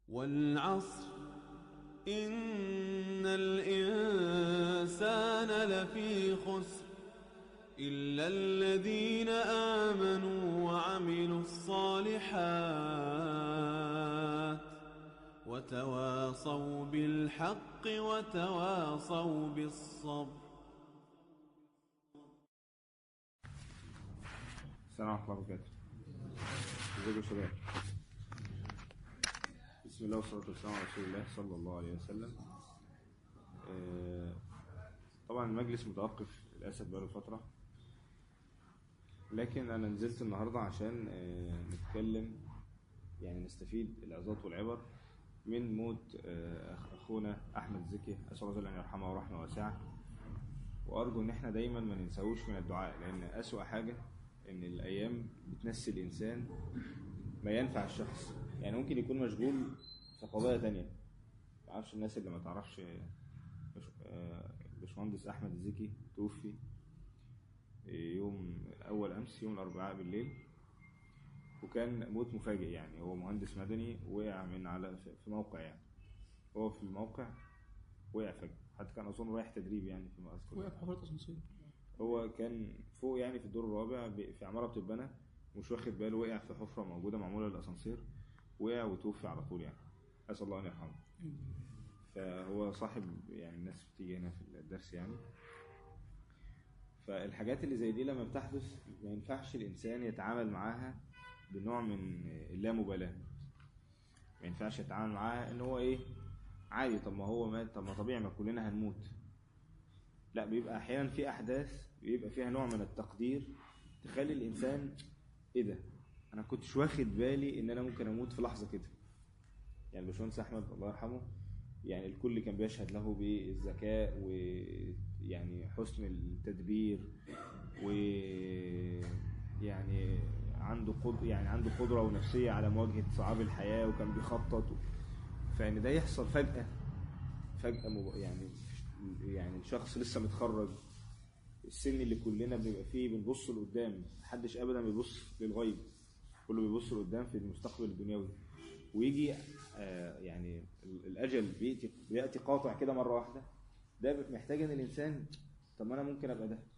والعصر إن الإنسان لفي خسر إلا الذين آمنوا وعملوا الصالحات وتواصوا بالحق وتواصوا بالصبر السلام ورحمة الله وبركاته ازيكم يا شباب بسم الله والصلاة والسلام على رسول الله صلى الله عليه وسلم آه، طبعا المجلس متوقف للأسف بقاله فترة لكن أنا نزلت النهاردة عشان آه، نتكلم يعني نستفيد العظات والعبر من موت آه، أخ- أخونا أحمد زكي أسأل الله أن يرحمه ورحمة واسعة وأرجو إن إحنا دايما ما ننساهوش من الدعاء لأن أسوأ حاجة إن الأيام بتنسي الإنسان ما ينفع الشخص يعني ممكن يكون مشغول في قضايا تانية معرفش الناس اللي ما تعرفش بش- آه، باشمهندس أحمد الزكي توفي يوم أول أمس يوم الأربعاء بالليل وكان موت مفاجئ يعني هو مهندس مدني وقع من على في في موقع يعني هو في الموقع وقع فجأة حتى كان أظن رايح تدريب يعني فيما أذكر وقع في حفرة اسانسير هو كان فوق يعني في الدور الرابع ب- في عمارة بتتبنى مش واخد باله وقع في حفرة موجودة معمولة للأسانسير وقع وتوفي على طول يعني أسأل الله أن يرحمه فهو صاحب يعني الناس بتيجي هنا في الدرس يعني فالحاجات اللي زي دي لما بتحدث ما ينفعش الإنسان يتعامل معاها بنوع من اللامبالاة ما ينفعش يتعامل معاها إن هو إيه عادي طب ما هو مات طب ما طبيعي ما كلنا هنموت لا بيبقى احيانا في احداث بيبقى فيها نوع من التقدير تخلي الانسان ايه ده انا كنتش واخد بالي ان انا ممكن اموت في لحظه كده يعني الباشمهندس احمد الله يرحمه يعني الكل كان بيشهد له بالذكاء ويعني حسن التدبير و يعني عنده قدر يعني عنده قدره ونفسيه على مواجهه صعاب الحياه وكان بيخطط فان ده يحصل فجاه فجأة مب... يعني يعني الشخص لسه متخرج السن اللي كلنا بنبقى فيه بنبص لقدام محدش ابدا بيبص للغيب كله بيبص لقدام في المستقبل الدنيوي ويجي آه يعني ال- الاجل بياتي بياتي قاطع كده مره واحده ده محتاج ان الانسان طب ما انا ممكن ابقى ده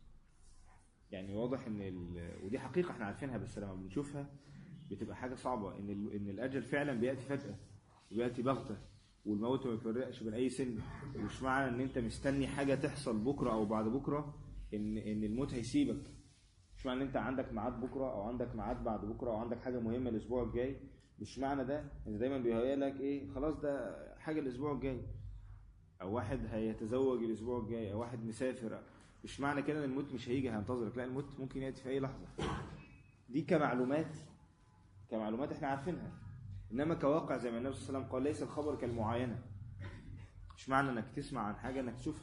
يعني واضح ان ال... ودي حقيقه احنا عارفينها بس لما بنشوفها بتبقى حاجه صعبه ان ال... ان الاجل فعلا بياتي فجاه وبياتي بغته والموت ما بيفرقش بين اي سن مش معنى ان انت مستني حاجه تحصل بكره او بعد بكره ان ان الموت هيسيبك مش معنى ان انت عندك ميعاد بكره او عندك ميعاد بعد بكره او عندك حاجه مهمه الاسبوع الجاي مش معنى ده ان دايما بيهيأ لك ايه خلاص ده حاجه الاسبوع الجاي او واحد هيتزوج الاسبوع الجاي او واحد مسافر مش معنى كده ان الموت مش هيجي هينتظرك لا الموت ممكن ياتي في اي لحظه دي كمعلومات كمعلومات احنا عارفينها انما كواقع زي ما النبي صلى الله عليه وسلم قال ليس الخبر كالمعاينه مش معنى انك تسمع عن حاجه انك تشوفها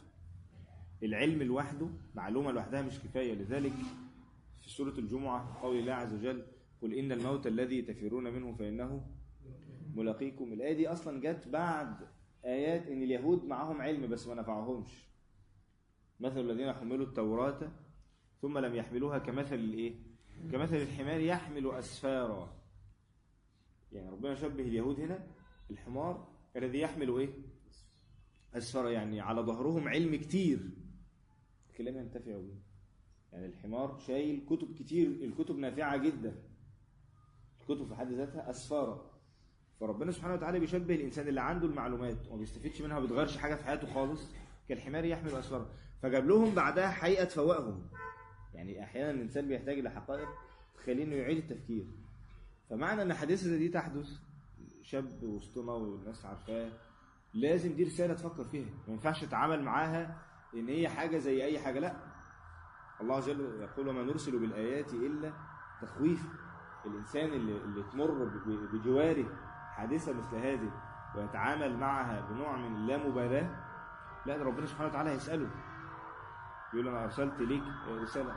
العلم لوحده معلومه لوحدها مش كفايه لذلك في سوره الجمعه قول الله عز وجل قل ان الموت الذي تفرون منه فانه ملاقيكم الايه دي اصلا جت بعد ايات ان اليهود معاهم علم بس ما نفعهمش مثل الذين حملوا التوراة ثم لم يحملوها كمثل الايه كمثل الحمار يحمل اسفارا يعني ربنا شبه اليهود هنا الحمار الذي يحمل ايه اسفارا يعني على ظهرهم علم كتير لكن لم ينتفعوا به يعني الحمار شايل كتب كتير الكتب نافعة جدا الكتب في حد ذاتها اسفارا فربنا سبحانه وتعالى بيشبه الانسان اللي عنده المعلومات وما بيستفيدش منها وما بيتغيرش حاجه في حياته خالص كالحمار يحمل اسفارا فجاب لهم بعدها حقيقه تفوقهم يعني احيانا الانسان بيحتاج لحقائق تخليه انه يعيد التفكير فمعنى ان حادثه زي دي تحدث شاب وسطنا والناس عارفاه لازم دي رساله تفكر فيها ما ينفعش تتعامل معاها ان هي حاجه زي اي حاجه لا الله عز وجل يقول وما نرسل بالايات الا تخويفا الانسان اللي, اللي تمر ب- بجواره حادثه مثل هذه ويتعامل معها بنوع من اللامبالاه لا ده ربنا سبحانه وتعالى هيساله يقول انا ارسلت ليك رساله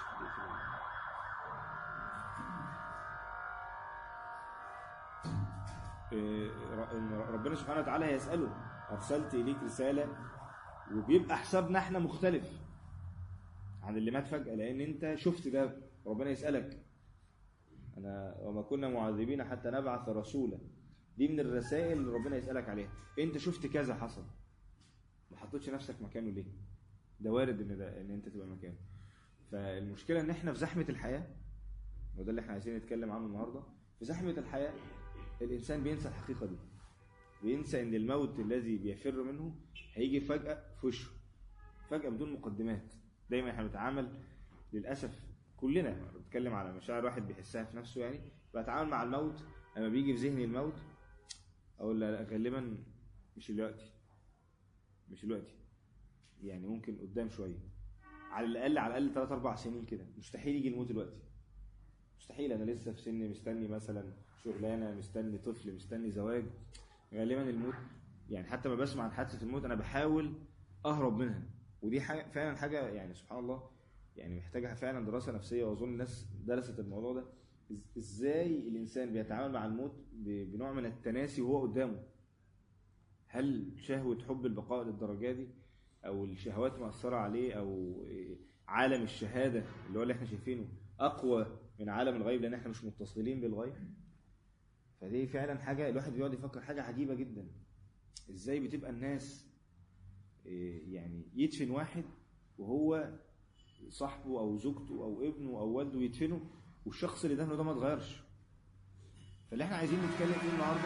إيه، إن ربنا سبحانه وتعالى هيساله ارسلت اليك رساله وبيبقى حسابنا احنا مختلف عن اللي مات فجاه لان انت شفت ده ربنا يسالك انا وما كنا معذبين حتى نبعث رسولا دي من الرسائل اللي ربنا يسالك عليها انت شفت كذا حصل ما حطيتش نفسك مكانه ليه ده وارد ان ده ان انت تبقى مكانه فالمشكله ان احنا في زحمه الحياه وده اللي احنا عايزين نتكلم عنه النهارده في زحمه الحياه الانسان بينسى الحقيقه دي بينسى ان الموت الذي بيفر منه هيجي فجاه في وشه فجاه بدون مقدمات دايما احنا بنتعامل للاسف كلنا بنتكلم على مشاعر واحد بيحسها في نفسه يعني بتعامل مع الموت لما بيجي في ذهني الموت اقول لا لا، غالبا مش دلوقتي مش دلوقتي يعني ممكن قدام شويه على الاقل على الاقل 3 4 سنين كده مستحيل يجي الموت دلوقتي مستحيل انا لسه في سن مستني مثلا شغلانه مستني طفل مستني زواج غالبا الموت يعني حتى ما بسمع عن حادثه الموت انا بحاول اهرب منها ودي حاجه فعلا حاجه يعني سبحان الله يعني محتاجه فعلا دراسه نفسيه واظن الناس درست الموضوع ده إز- ازاي الانسان بيتعامل مع الموت ب- بنوع من التناسي وهو قدامه هل شهوه حب البقاء للدرجه دي او الشهوات مأثره عليه او إيه، عالم الشهاده اللي هو اللي احنا شايفينه اقوى من عالم الغيب لان احنا مش متصلين بالغيب فدي فعلا حاجه الواحد بيقعد يفكر حاجه عجيبه جدا ازاي بتبقى الناس إيه، يعني يدفن واحد وهو صاحبه او زوجته او ابنه او والده يدفنه والشخص اللي دفنه ده ما اتغيرش فاللي احنا عايزين نتكلم فيه النهارده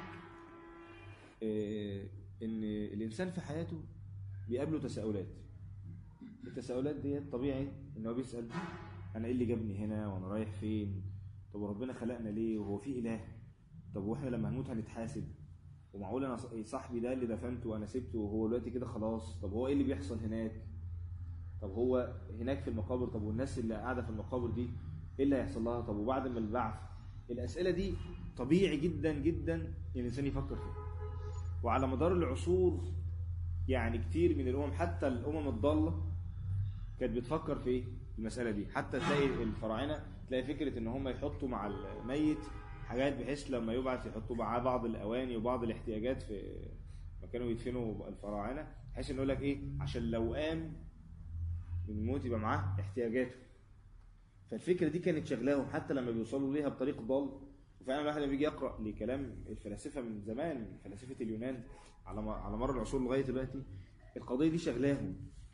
إيه، ان الانسان في حياته بيقابله تساؤلات التساؤلات ديت طبيعي ان هو بيسال انا ايه اللي جابني هنا وانا رايح فين طب وربنا خلقنا ليه وهو في اله طب واحنا لما هنموت هنتحاسب ومعقول انا ص- صاحبي ده اللي دفنته وانا سبته وهو دلوقتي كده خلاص طب هو ايه اللي بيحصل هناك طب هو هناك في المقابر طب والناس اللي قاعده في المقابر دي ايه اللي هيحصل لها طب وبعد ما البعث الاسئله دي طبيعي جدا جدا ان الانسان يفكر فيها وعلى مدار العصور يعني كتير من الامم حتى الامم الضاله كانت بتفكر في ايه المساله دي حتى تلاقي الفراعنه تلاقي فكره ان هم يحطوا مع الميت حاجات بحيث لما يبعث يحطوا معاه بعض الاواني وبعض الاحتياجات في مكانوا يدفنوا الفراعنه بحيث انه يقول لك ايه عشان لو قام من الموت يبقى معاه احتياجاته فالفكره دي كانت شغلاهم حتى لما بيوصلوا ليها بطريق ضال وفعلا الواحد لما بيجي يقرا لكلام الفلاسفه من زمان فلاسفه اليونان على مر- على مر العصور لغايه دلوقتي القضيه دي شغلاهم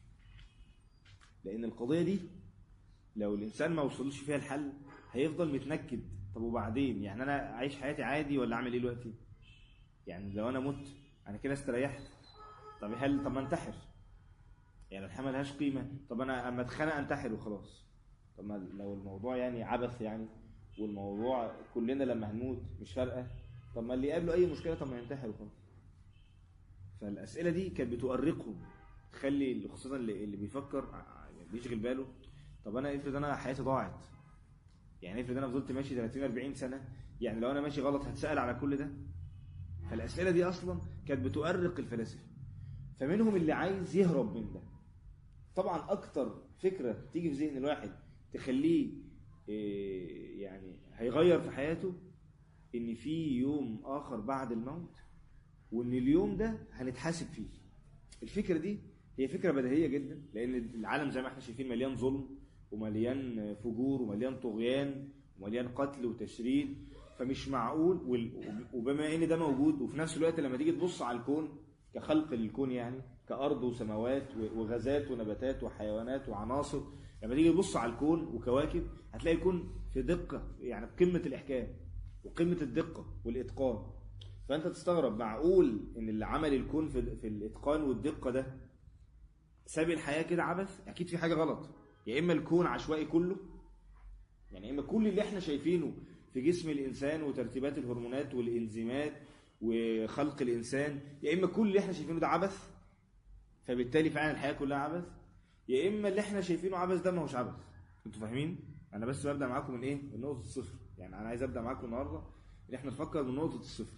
لان القضيه دي لو الانسان ما وصلش فيها الحل هيفضل متنكد طب وبعدين يعني انا اعيش حياتي عادي ولا اعمل ايه دلوقتي يعني لو انا مت انا كده استريحت طب هل طب ما انتحر يعني الحياه ملهاش قيمه طب انا اما اتخانق انتحر وخلاص طب ما لو الموضوع يعني عبث يعني والموضوع كلنا لما هنموت مش فارقه طب ما اللي يقابله اي مشكله طب ما ينتحر وخلاص فالاسئله دي كانت بتؤرقهم تخلي خصوصا اللي, اللي بيفكر ع- يعني بيشغل باله طب انا افرض انا حياتي ضاعت يعني افرض انا فضلت ماشي 30 40 سنه يعني لو انا ماشي غلط هتسال على كل ده فالاسئله دي اصلا كانت بتؤرق الفلاسفه فمنهم اللي عايز يهرب من ده طبعا اكتر فكره تيجي في ذهن الواحد تخليه إيه، يعني هيغير في حياته ان في يوم اخر بعد الموت وان اليوم ده هنتحاسب فيه الفكره دي هي فكره بديهيه جدا لان العالم زي ما احنا شايفين مليان ظلم ومليان فجور ومليان طغيان ومليان قتل وتشريد فمش معقول وال- وبما ان ده موجود وفي نفس الوقت لما تيجي تبص على الكون كخلق للكون يعني كارض وسماوات و- وغازات ونباتات وحيوانات وعناصر لما تيجي تبص على الكون وكواكب هتلاقي الكون في دقه يعني بقمه الاحكام وقمه الدقه والاتقان فانت تستغرب معقول ان اللي عمل الكون في, في الاتقان والدقه ده ساب الحياه كده عبث اكيد في حاجه غلط يا اما الكون عشوائي كله يعني يا اما كل اللي احنا شايفينه في جسم الانسان وترتيبات الهرمونات والانزيمات وخلق الانسان يا اما كل اللي احنا شايفينه ده عبث فبالتالي فعلا الحياه كلها عبث يا اما اللي احنا شايفينه عبث ده ما هوش عبث انتوا فاهمين انا بس ببدا معاكم من ايه من نقطه الصفر يعني انا عايز ابدا معاكم النهارده ان احنا نفكر من نقطه الصفر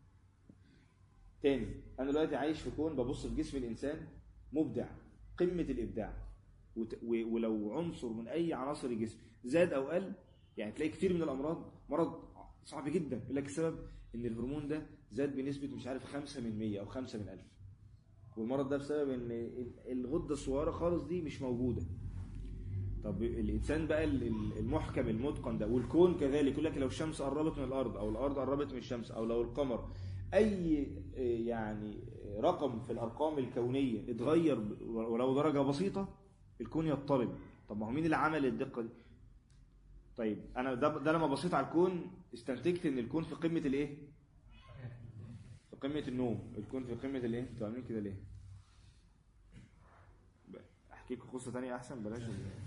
تاني انا دلوقتي عايش في كون ببص في جسم الانسان مبدع قمه الابداع وت- و- ولو عنصر من اي عناصر الجسم زاد او قل يعني تلاقي كتير من الامراض مرض صعب جدا يقول لك السبب ان الهرمون ده زاد بنسبه مش عارف 5 من 100 او 5 من 1000 والمرض ده بسبب ان ال- الغده الصغيره خالص دي مش موجوده طب الانسان بقى ال- ال- المحكم المتقن ده والكون كذلك يقول لك لو الشمس قربت من الارض او الارض قربت من الشمس او لو القمر اي آه، يعني رقم في الارقام الكونيه اتغير ب- ولو درجه بسيطه الكون يضطرب طب ما هو مين اللي عمل الدقه دي طيب انا ده, ده لما بصيت على الكون استنتجت ان الكون في قمه الايه في قمه النوم الكون في قمه الايه انتوا عاملين كده ليه احكي لكم قصه ثانيه احسن بلاش ال-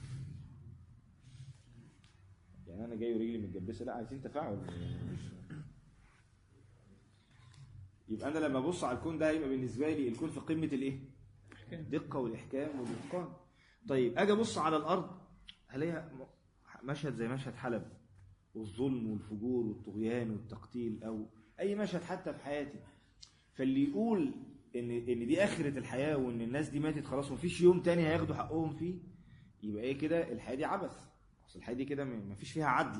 يعني انا جاي ورجلي متجبسه لا عايزين تفاعل مش يبقى انا لما ابص على الكون ده هيبقى بالنسبه لي الكون في قمه الايه الدقه والاحكام والاتقان طيب اجي ابص على الارض هلاقيها م- مشهد زي مشهد حلب والظلم والفجور والطغيان والتقتيل او اي مشهد حتى في حياتي فاللي يقول ان ان دي اخره الحياه وان الناس دي ماتت خلاص ومفيش يوم تاني هياخدوا حقهم فيه يبقى ايه كده الحياه دي عبث اصل الحياه دي كده م- مفيش فيها عدل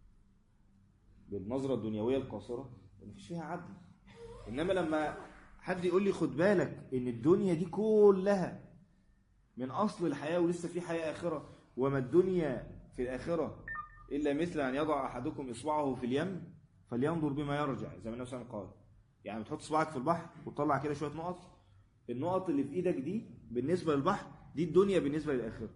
بالنظره الدنيويه القاصره مفيش فيها عدل انما لما حد يقول لي خد بالك ان الدنيا دي كلها من اصل الحياه ولسه في حياه اخره وما الدنيا في الاخره الا مثل ان يضع احدكم اصبعه في اليم فلينظر بما يرجع زي ما النبي صلى الله عليه وسلم قال يعني بتحط صباعك في البحر وتطلع كده شويه نقط النقط اللي في ايدك دي بالنسبه للبحر دي الدنيا بالنسبه للاخره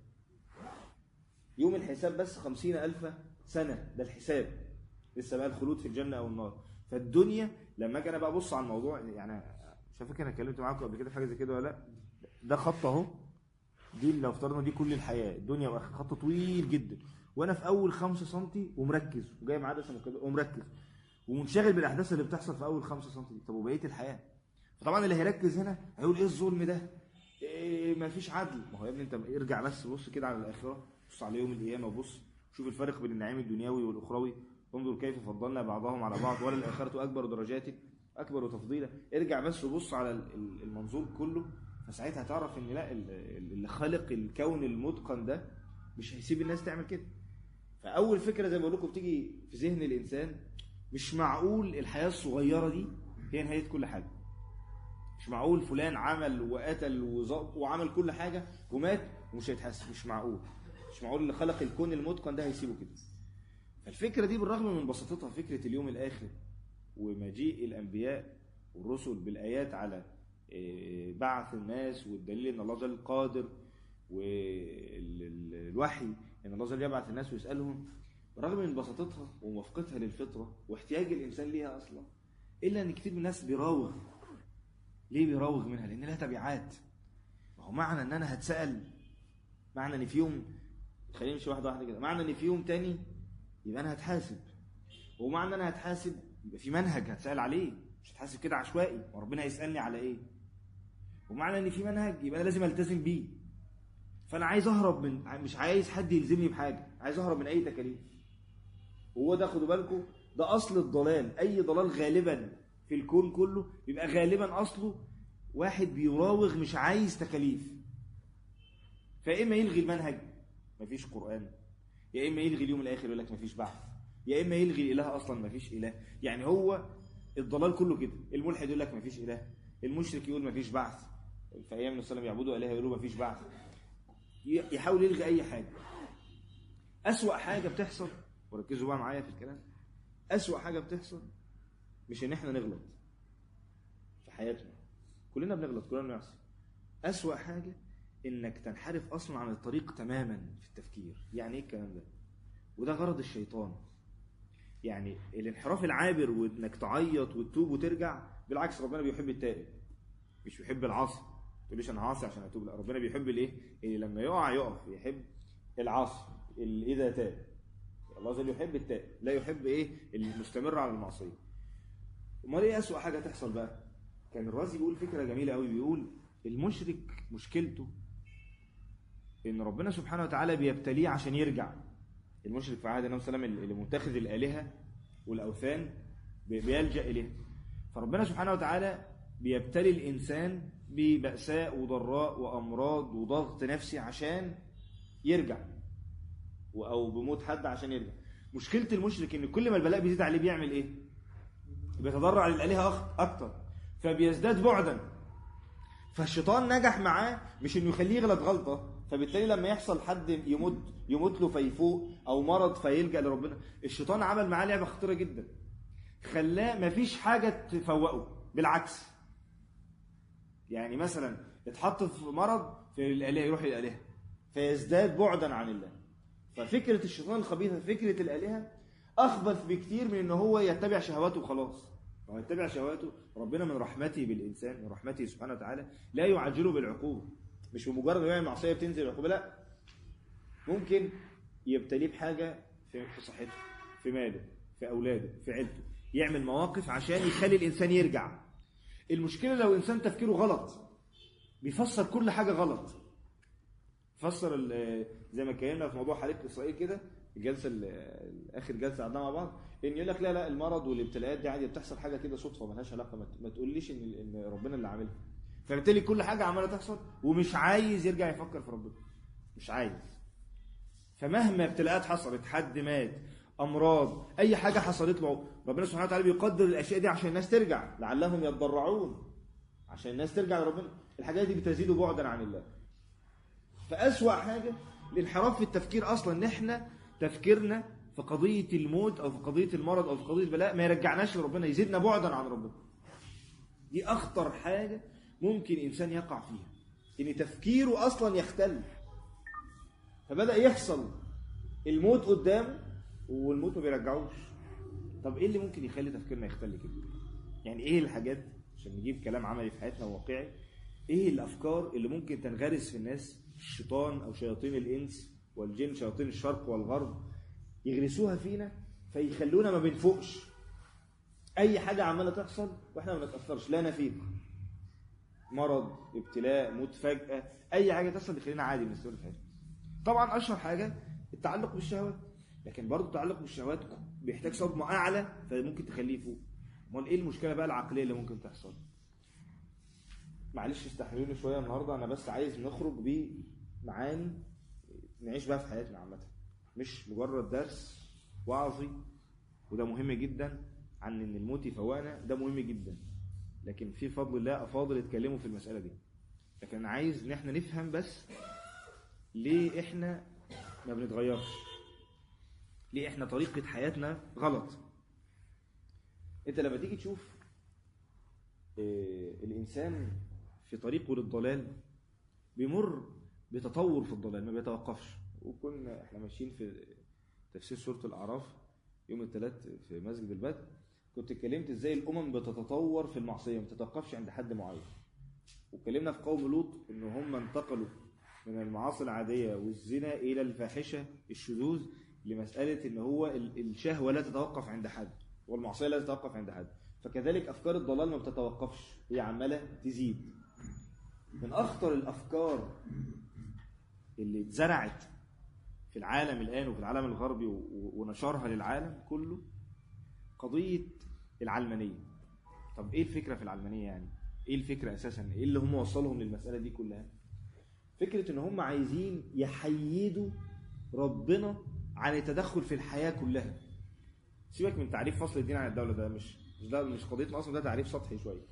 يوم الحساب بس خمسين ألف سنة ده الحساب لسه بقى الخلود في الجنة أو النار فالدنيا لما أجي أنا بقى أبص على الموضوع يعني مش فاكر أنا اتكلمت معاكم قبل كده في حاجة زي كده ولا لأ ده خط أهو دي لو افترضنا دي كل الحياة الدنيا وآخر خط طويل جدا وأنا في أول خمسة سنتي ومركز وجايب عدسة مكبرة ومركز ومنشغل بالأحداث اللي بتحصل في أول خمسة سنتي دي طب وبقية الحياة فطبعا اللي هيركز هنا هيقول إيه الظلم ده إيه ما فيش عدل ما هو يا ابني انت ارجع بس بص كده على الاخره بص على يوم القيامه وبص شوف الفرق بين النعيم الدنيوي والاخروي انظر كيف فضلنا بعضهم على بعض ولا الاخره اكبر درجات اكبر تفضيلا ارجع بس وبص على ال- ال- المنظور كله فساعتها هتعرف ان لا ال- ال- اللي خالق الكون المتقن ده مش هيسيب الناس تعمل كده فاول فكره زي ما بقول لكم بتيجي في ذهن الانسان مش معقول الحياه الصغيره دي هي نهايه كل حاجه مش معقول فلان عمل وقتل وز- وعمل كل حاجه ومات ومش هيتحاسب مش معقول مش معقول اللي خلق الكون المتقن ده هيسيبه كده فالفكره دي بالرغم من بساطتها فكره اليوم الاخر ومجيء الانبياء والرسل بالايات على إيه، بعث الناس والدليل ان الله جل قادر والوحي ان الله جل يبعث الناس ويسالهم بالرغم من بساطتها وموافقتها للفطره واحتياج الانسان ليها اصلا الا ان كتير من الناس بيراوغ ليه بيراوغ منها لان لها تبعات ما هو معنى ان انا هتسال معنى ان في يوم خلينا نمشي واحده واحده كده معنى ان في يوم تاني يبقى انا هتحاسب ومعنى ان انا هتحاسب يبقى في منهج هتسال عليه مش هتحاسب كده عشوائي وربنا هيسالني على ايه ومعنى ان في منهج يبقى انا لازم التزم بيه فانا عايز اهرب من مش عايز حد يلزمني بحاجه عايز اهرب من اي تكاليف وهو ده خدوا بالكم ده اصل الضلال اي ضلال غالبا في الكون كله بيبقى غالبا اصله واحد بيراوغ مش عايز تكاليف فيا اما يلغي المنهج مفيش قران يا اما يلغي اليوم الاخر يقول لك مفيش بعث يا اما يلغي الاله اصلا مفيش اله يعني هو الضلال كله كده الملحد يقول لك مفيش اله المشرك يقول مفيش بعث في ايام النبي صلى الله عليه وسلم يعبدوا الهه يقولوا مفيش بعث ي- يحاول يلغي اي حاجه اسوا حاجه بتحصل وركزوا بقى معايا في الكلام اسوا حاجه بتحصل مش ان احنا نغلط في حياتنا كلنا بنغلط كلنا بنعصي اسوا حاجه انك تنحرف اصلا عن الطريق تماما في التفكير يعني ايه الكلام ده وده غرض الشيطان يعني الانحراف العابر وانك تعيط وتتوب وترجع بالعكس ربنا بيحب التائب مش بيحب العاصي ما تقوليش انا عاصي عشان اتوب لا ربنا بيحب الايه اللي لما يقع يقف يحب العاصي اللي اذا تاب الله جل يحب التائب لا يحب ايه المستمر على المعصيه امال ايه اسوأ حاجه تحصل بقى كان الرازي بيقول فكره جميله قوي بيقول المشرك مشكلته ان ربنا سبحانه وتعالى بيبتليه عشان يرجع المشرك في عهد النبي صلى الله عليه وسلم اللي متخذ الالهه والاوثان بي- بيلجا اليها فربنا سبحانه وتعالى بيبتلي الانسان ببأساء وضراء وامراض وضغط نفسي عشان يرجع و- او بموت حد عشان يرجع مشكله المشرك ان كل ما البلاء بيزيد عليه بيعمل ايه بيتضرع للالهه أخ- اكتر فبيزداد بعدا فالشيطان نجح معاه مش انه يخليه يغلط غلطه فبالتالي لما يحصل حد يموت يموت له فيفوق او مرض فيلجا لربنا الشيطان عمل معاه لعبه خطيره جدا خلاه مفيش حاجه تفوقه بالعكس يعني مثلا اتحط في مرض في الالهه يروح للالهه فيزداد بعدا عن الله ففكره الشيطان الخبيثه فكره الالهه اخبث بكتير من ان هو يتبع شهواته وخلاص هو يتبع شهواته ربنا من رحمته بالانسان من رحمته سبحانه وتعالى لا يعجله بالعقوبه مش بمجرد ما يعمل معصيه بتنزل العقوبه لا ممكن يبتليه بحاجه في في صحته في ماله في اولاده في عيلته يعمل مواقف عشان يخلي الانسان يرجع المشكله لو انسان تفكيره غلط بيفسر كل حاجه غلط فسر ال- زي ما اتكلمنا في موضوع حريق اسرائيل كده الجلسه ال- اخر جلسه قعدناها مع بعض ان يقول لك لا لا المرض والابتلاءات دي عادي بتحصل حاجه كده صدفه ملهاش علاقه ما ت- ما تقوليش ان ان ربنا اللي عاملها فبالتالي كل حاجه عماله تحصل ومش عايز يرجع يفكر في ربنا مش عايز فمهما ابتلاءات حصلت حد مات امراض اي حاجه حصلت له ربنا سبحانه وتعالى بيقدر الاشياء دي عشان الناس ترجع لعلهم يتضرعون عشان الناس ترجع لربنا الحاجات دي بتزيد بعدا عن الله فأسوأ حاجة الانحراف في التفكير أصلا إن إحنا تفكيرنا في قضية الموت أو في قضية المرض أو في قضية البلاء ما يرجعناش لربنا يزيدنا بعدا عن ربنا دي أخطر حاجة ممكن إنسان يقع فيها إن تفكيره أصلا يختل فبدأ يحصل الموت قدامه والموت ما بيرجعوش طب إيه اللي ممكن يخلي تفكيرنا يختل كده يعني إيه الحاجات عشان نجيب كلام عملي في حياتنا واقعي ايه الافكار اللي ممكن تنغرس في الناس الشيطان او شياطين الانس والجن شياطين الشرق والغرب يغرسوها فينا فيخلونا ما بنفوقش اي حاجه عماله تحصل واحنا ما نتاثرش لا نفيق مرض ابتلاء موت فجاه اي حاجه تحصل تخلينا عادي بنستمر في حياتنا طبعا اشهر حاجه التعلق بالشهوات لكن برضه التعلق بالشهوات بيحتاج صدمه اعلى فممكن تخليه يفوق امال ايه المشكله بقى العقليه اللي ممكن تحصل معلش استحملوني شويه النهارده انا بس عايز نخرج بمعاني نعيش بها في حياتنا عامه مش مجرد درس وعظي وده مهم جدا عن ان الموت يفوقنا ده مهم جدا لكن في فضل الله افاضل اتكلموا في المساله دي لكن انا عايز ان احنا نفهم بس ليه احنا ما بنتغيرش ليه احنا طريقه حياتنا غلط انت لما تيجي تشوف آه، الانسان في طريقه للضلال بيمر بتطور في الضلال ما بيتوقفش وكنا احنا ماشيين في تفسير سوره الاعراف يوم الثلاث في مسجد البدر كنت اتكلمت ازاي الامم بتتطور في المعصيه ما بتتوقفش عند حد معين واتكلمنا في قوم لوط ان هم انتقلوا من المعاصي العاديه والزنا الى الفاحشه الشذوذ لمساله ان هو ال- الشهوه لا تتوقف عند حد والمعصيه لا تتوقف عند حد فكذلك افكار الضلال ما بتتوقفش هي عماله تزيد من اخطر الافكار اللي اتزرعت في العالم الان وفي العالم الغربي و- و- ونشرها للعالم كله قضيه العلمانيه طب ايه الفكره في العلمانيه يعني ايه الفكره اساسا ايه اللي هم وصلهم للمساله دي كلها فكره ان هم عايزين يحيدوا ربنا عن التدخل في الحياه كلها سيبك من تعريف فصل الدين عن الدوله ده مش مش ده مش قضيتنا اصلا ده تعريف سطحي شويه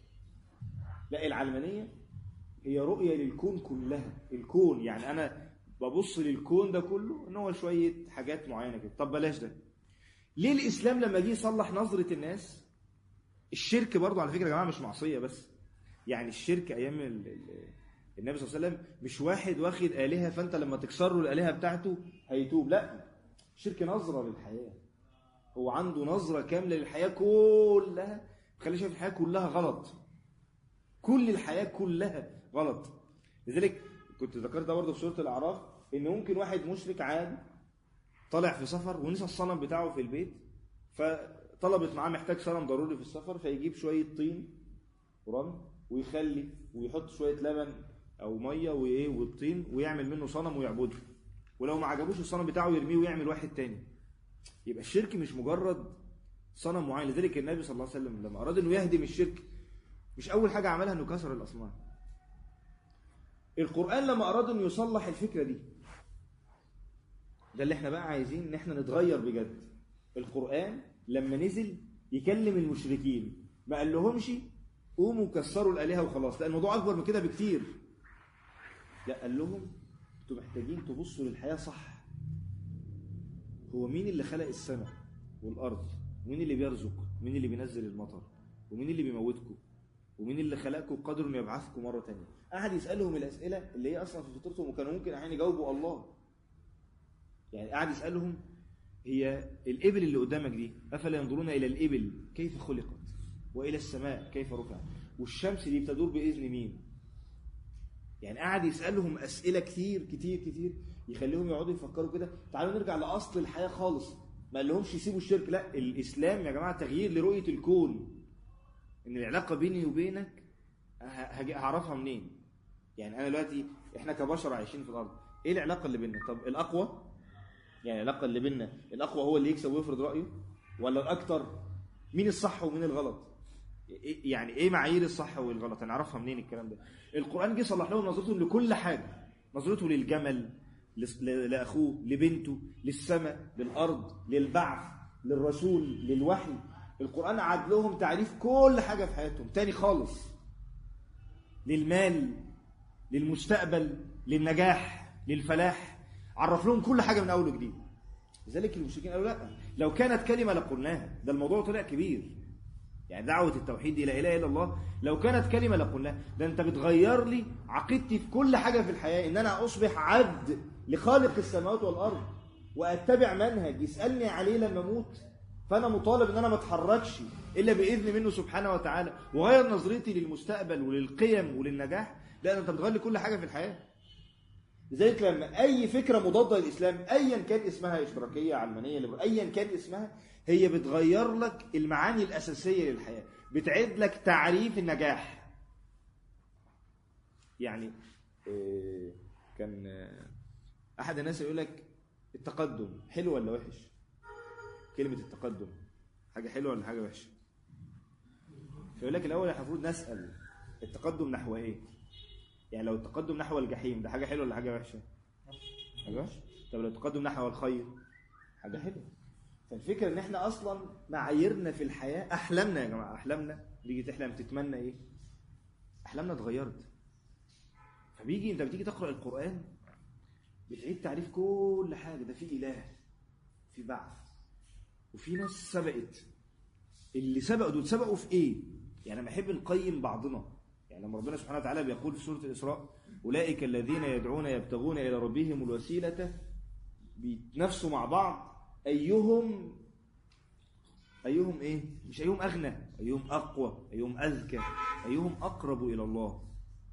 لا العلمانيه هي رؤيه للكون كلها الكون يعني انا ببص للكون ده كله ان هو شويه حاجات معينه كده طب بلاش ده ليه الاسلام لما جه يصلح نظره الناس الشرك برضه على فكره يا جماعه مش معصيه بس يعني الشرك ايام ال- ال- النبي صلى الله عليه وسلم مش واحد واخد الهه فانت لما تكسر له الالهه بتاعته هيتوب لا الشرك نظره للحياه هو عنده نظره كامله للحياه كلها خليه شايف الحياه كلها غلط كل الحياه كلها غلط لذلك كنت ذكرت ده برضه في سوره الاعراف ان ممكن واحد مشرك عادي طالع في سفر ونسى الصنم بتاعه في البيت فطلبت معاه محتاج صنم ضروري في السفر فيجيب شويه طين ورمل ويخلي ويحط شويه لبن او ميه وايه والطين ويعمل منه صنم ويعبده ولو ما عجبوش الصنم بتاعه يرميه ويعمل واحد تاني يبقى الشرك مش مجرد صنم معين لذلك النبي صلى الله عليه وسلم لما اراد انه يهدم الشرك مش اول حاجه عملها انه كسر الاصنام القران لما اراد انه يصلح الفكره دي ده اللي احنا بقى عايزين ان احنا نتغير بجد القران لما نزل يكلم المشركين ما قال لهمش قوموا كسروا الالهه وخلاص لا الموضوع اكبر من كده بكتير لا قال لهم انتوا محتاجين تبصوا للحياه صح هو مين اللي خلق السماء والارض ومين اللي بيرزق ومين اللي بينزل المطر ومين اللي بيموتكم ومين اللي خلقكم قادر انه يبعثكم مره تانية قعد يسالهم الاسئله اللي هي اصلا في فطرتهم وكانوا ممكن احيانا يجاوبوا الله يعني قعد يسالهم هي الابل اللي قدامك دي افلا ينظرون الى الابل كيف خلقت والى السماء كيف رفعت والشمس دي بتدور باذن مين يعني قعد يسالهم اسئله كتير كتير كتير يخليهم يقعدوا يفكروا كده تعالوا نرجع لاصل الحياه خالص ما قالهمش يسيبوا الشرك لا الاسلام يا جماعه تغيير لرؤيه الكون ان العلاقه بيني وبينك ه- هجي- هعرفها منين يعني انا دلوقتي احنا كبشر عايشين في الارض ايه العلاقه اللي بيننا طب الاقوى يعني العلاقه اللي بيننا الاقوى هو اللي يكسب ويفرض رايه ولا الاكتر مين الصح ومين الغلط إيه- يعني ايه معايير الصح والغلط هنعرفها منين الكلام ده القران جه صلح لهم نظرتهم لكل حاجه نظرته للجمل لس- ل- لاخوه لبنته للسماء للارض للبعث للرسول للوحي القران عاد لهم تعريف كل حاجه في حياتهم تاني خالص للمال للمستقبل للنجاح للفلاح عرف لهم كل حاجه من اول وجديد لذلك المشركين قالوا لا لو كانت كلمه لقلناها ده الموضوع طلع كبير يعني دعوه التوحيد دي لا اله الا الله لو كانت كلمه لقلناها ده انت بتغير لي عقيدتي في كل حاجه في الحياه ان انا اصبح عبد لخالق السماوات والارض واتبع منهج يسالني عليه لما اموت فانا مطالب ان انا ما اتحركش الا باذن منه سبحانه وتعالى وغير نظرتي للمستقبل وللقيم وللنجاح لا ده انت بتغير لي كل حاجه في الحياه لذلك لما اي فكره مضاده للاسلام ايا كان اسمها اشتراكيه علمانيه ليبر- ايا كان اسمها هي بتغير لك المعاني الاساسيه للحياه بتعيد لك تعريف النجاح يعني آه، كان آه، احد الناس يقول لك التقدم حلو ولا وحش كلمه التقدم حاجه حلوه ولا حاجه وحشه فيقول لك الاول احنا المفروض نسال التقدم نحو ايه يعني لو التقدم نحو الجحيم ده حاجه حلوه ولا حاجه وحشه حاجه وحشه طب لو التقدم نحو الخير حاجه حلوه فالفكره ان احنا اصلا معاييرنا في الحياه احلامنا يا جماعه احلامنا تيجي تحلم تتمنى ايه احلامنا اتغيرت فبيجي انت بتيجي تقرا القران بتعيد تعريف كل حاجه ده في اله في بعث وفي ناس سبقت اللي سبقوا دول سبقوا في ايه يعني انا بحب نقيم بعضنا يعني لما ربنا سبحانه وتعالى بيقول في سوره الاسراء اولئك الذين يدعون يبتغون الى ربهم الوسيله بيتنافسوا مع بعض ايهم ايهم ايه مش ايهم اغنى ايهم اقوى ايهم اذكى ايهم اقرب الى الله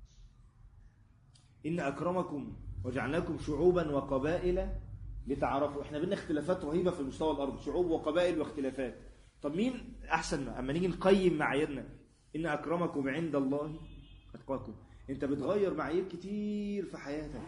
ان اكرمكم وجعلناكم شعوبا وقبائل لتعارفوا احنا بينا اختلافات رهيبه في مستوى الارض شعوب وقبائل واختلافات طب مين احسن اما نيجي نقيم معاييرنا ان اكرمكم عند الله اتقاكم انت بتغير معايير كتير في حياتك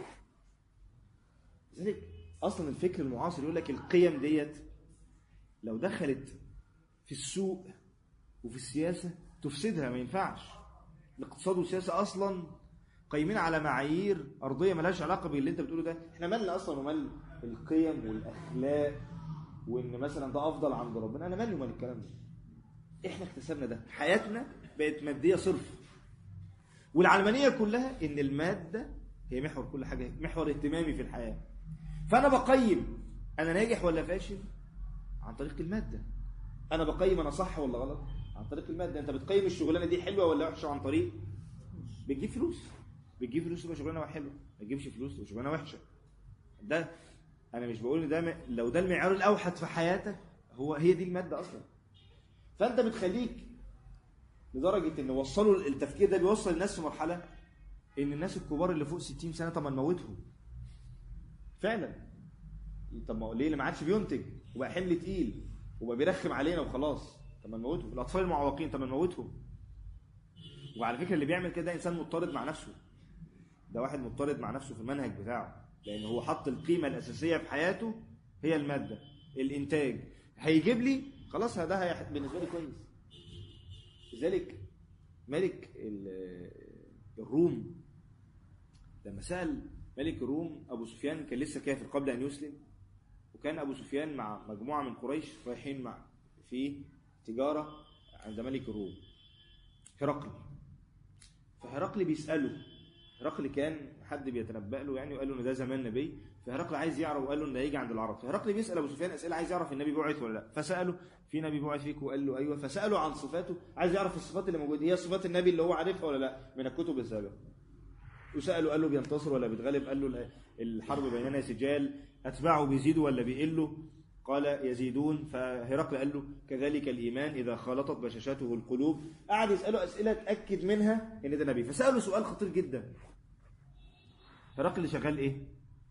لذلك اصلا الفكر المعاصر يقول لك القيم ديت لو دخلت في السوق وفي السياسه تفسدها ما ينفعش الاقتصاد والسياسه اصلا قايمين على معايير ارضيه ملهاش علاقه باللي انت بتقوله ده احنا مالنا اصلا ومال القيم والاخلاق وان مثلا ده افضل عند ربنا انا مالي ومال الكلام ده احنا اكتسبنا ده حياتنا بقت ماديه صرف والعلمانيه كلها ان الماده هي محور كل حاجه محور اهتمامي في الحياه فانا بقيم انا ناجح ولا فاشل عن طريق الماده انا بقيم انا صح ولا غلط عن طريق الماده انت بتقيم الشغلانه دي حلوه ولا وحشه عن طريق بتجيب فلوس بتجيب فلوس تبقى شغلانه حلوه ما تجيبش فلوس تبقى شغلانه وحشه ده انا مش بقول ان ده م- لو ده المعيار الاوحد في حياتك هو هي دي الماده اصلا فانت بتخليك لدرجه ان وصلوا التفكير ده بيوصل الناس في مرحله ان الناس الكبار اللي فوق 60 سنه طب ما نموتهم فعلا طب ما هو ليه اللي ما عادش بينتج وبقى حمل تقيل وبقى بيرخم علينا وخلاص طب ما نموتهم الاطفال المعوقين طب ما نموتهم وعلى فكره اللي بيعمل كده ده انسان مضطرد مع نفسه ده واحد مضطرد مع نفسه في المنهج بتاعه لان هو حط القيمه الاساسيه في حياته هي الماده الانتاج هيجيب لي خلاص ده هي بالنسبه لي كويس لذلك ملك ال- الروم لما سال ملك الروم ابو سفيان كان لسه كافر قبل ان يسلم وكان ابو سفيان مع مجموعه من قريش رايحين مع في تجاره عند ملك الروم هرقل فهرقل بيساله هرقل كان حد بيتنبأ له يعني وقال له ان ده زمان نبي فهرقل عايز يعرف وقال له ان هيجي عند العرب فهرقل بيسال ابو سفيان اسئله عايز يعرف النبي بعث ولا لا فساله في نبي بعث فيك وقال له ايوه فساله عن صفاته عايز يعرف الصفات اللي موجوده هي صفات النبي اللي هو عارفها ولا لا من الكتب السابقه وساله قال له بينتصر ولا بيتغلب قال له الحرب بيننا سجال اتباعه بيزيدوا ولا بيقلوا قال يزيدون فهرقل قال له كذلك الايمان اذا خالطت بشاشته القلوب قعد يساله اسئله تاكد منها ان ده نبي فساله سؤال خطير جدا هرقل شغال ايه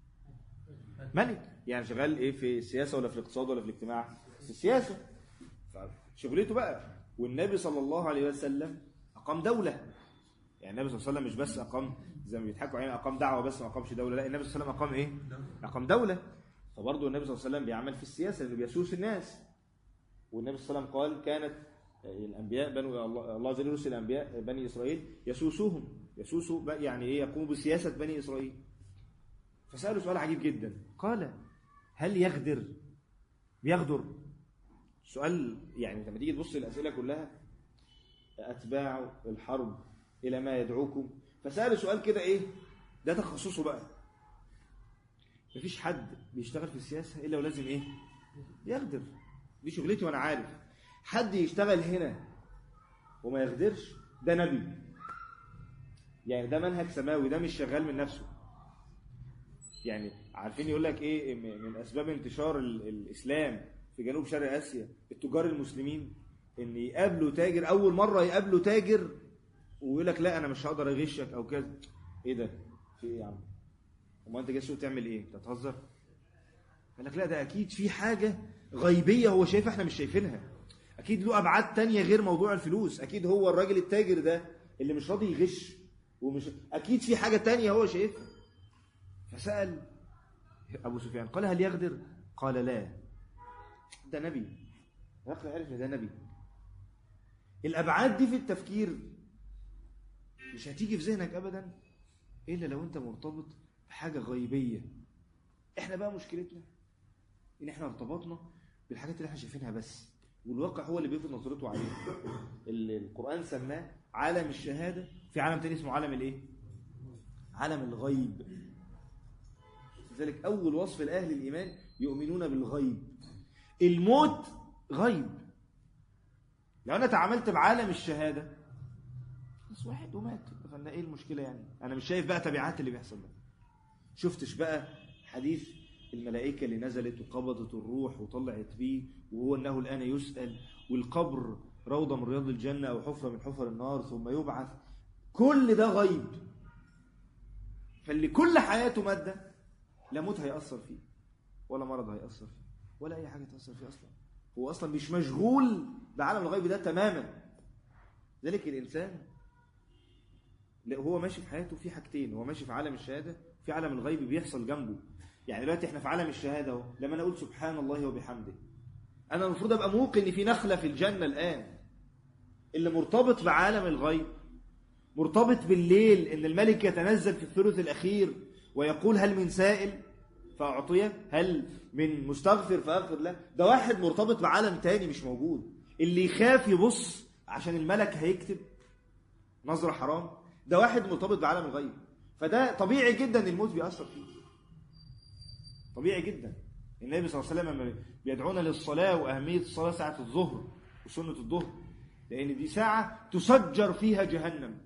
ملك يعني شغال ايه في السياسه ولا في الاقتصاد ولا في الاجتماع في السياسه شغلته بقى والنبي صلى الله عليه وسلم اقام دوله يعني النبي صلى الله عليه وسلم مش بس اقام زي ما بيضحكوا علينا اقام دعوه بس ما اقامش دوله لا النبي صلى الله عليه وسلم اقام ايه اقام دوله فبرضه النبي صلى الله عليه وسلم بيعمل في السياسه لانه بيسوس الناس والنبي صلى الله عليه وسلم قال كانت الانبياء بنو الله الله عز وجل يرسل الانبياء بني اسرائيل يسوسوهم يسوسوا يعني ايه يقوموا بسياسه بني اسرائيل فساله سؤال عجيب جدا قال هل يغدر بيغدر سؤال يعني لما تيجي تبص الاسئله كلها اتباع الحرب الى ما يدعوكم فساله سؤال كده ايه ده تخصصه بقى مفيش حد بيشتغل في السياسه الا ولازم ايه يغدر دي شغلتي وانا عارف حد يشتغل هنا وما يغدرش ده نبي يعني ده منهج سماوي ده مش شغال من نفسه يعني عارفين يقول لك ايه من اسباب انتشار الاسلام في جنوب شرق اسيا التجار المسلمين ان يقابلوا تاجر اول مره يقابلوا تاجر ويقول لك لا انا مش هقدر اغشك او كذا ايه ده في ايه يا عم امال انت جاي السوق تعمل ايه انت بتهزر قال لك لا ده اكيد في حاجه غيبيه هو شايفها احنا مش شايفينها اكيد له ابعاد تانية غير موضوع الفلوس اكيد هو الراجل التاجر ده اللي مش راضي يغش ومش اكيد في حاجه تانية هو شايفها فسال ابو سفيان قال هل يغدر قال لا ده نبي هرقل عرف ان ده نبي الابعاد دي في التفكير مش هتيجي في ذهنك ابدا الا لو انت مرتبط بحاجه غيبيه احنا بقى مشكلتنا ان احنا ارتبطنا بالحاجات اللي احنا شايفينها بس والواقع هو اللي بيفرض نظرته عليه القران سماه عالم الشهاده في عالم تاني اسمه عالم الايه عالم الغيب لذلك اول وصف لاهل الايمان يؤمنون بالغيب الموت غيب لو انا تعاملت بعالم الشهاده بس واحد ومات فانا ايه المشكله يعني انا مش شايف بقى تبعات اللي بيحصل ده شفتش بقى حديث الملائكه اللي نزلت وقبضت الروح وطلعت بيه وهو انه الان يسال والقبر روضه من رياض الجنه او حفره من حفر النار ثم يبعث كل ده غيب فاللي كل حياته ماده لا موت هيأثر فيه ولا مرض هيأثر فيه ولا اي حاجه تأثر فيه اصلا هو اصلا مش مشغول بعالم الغيب ده تماما ذلك الانسان لا هو ماشي في حياته في حاجتين هو ماشي في عالم الشهاده في عالم الغيب بيحصل جنبه يعني دلوقتي احنا في عالم الشهاده اهو لما انا اقول سبحان الله وبحمده انا المفروض ابقى موقن ان في نخله في الجنه الان اللي مرتبط بعالم الغيب مرتبط بالليل ان الملك يتنزل في الثلث الاخير ويقول هل من سائل فاعطيه هل من مستغفر فاغفر له ده واحد مرتبط بعالم تاني مش موجود اللي يخاف يبص عشان الملك هيكتب نظره حرام ده واحد مرتبط بعالم الغيب فده طبيعي جدا ان الموت بيأثر فيه طبيعي جدا النبي صلى الله عليه وسلم بيدعونا للصلاة وأهمية الصلاة ساعة الظهر وسنة الظهر لأن دي ساعة تسجر فيها جهنم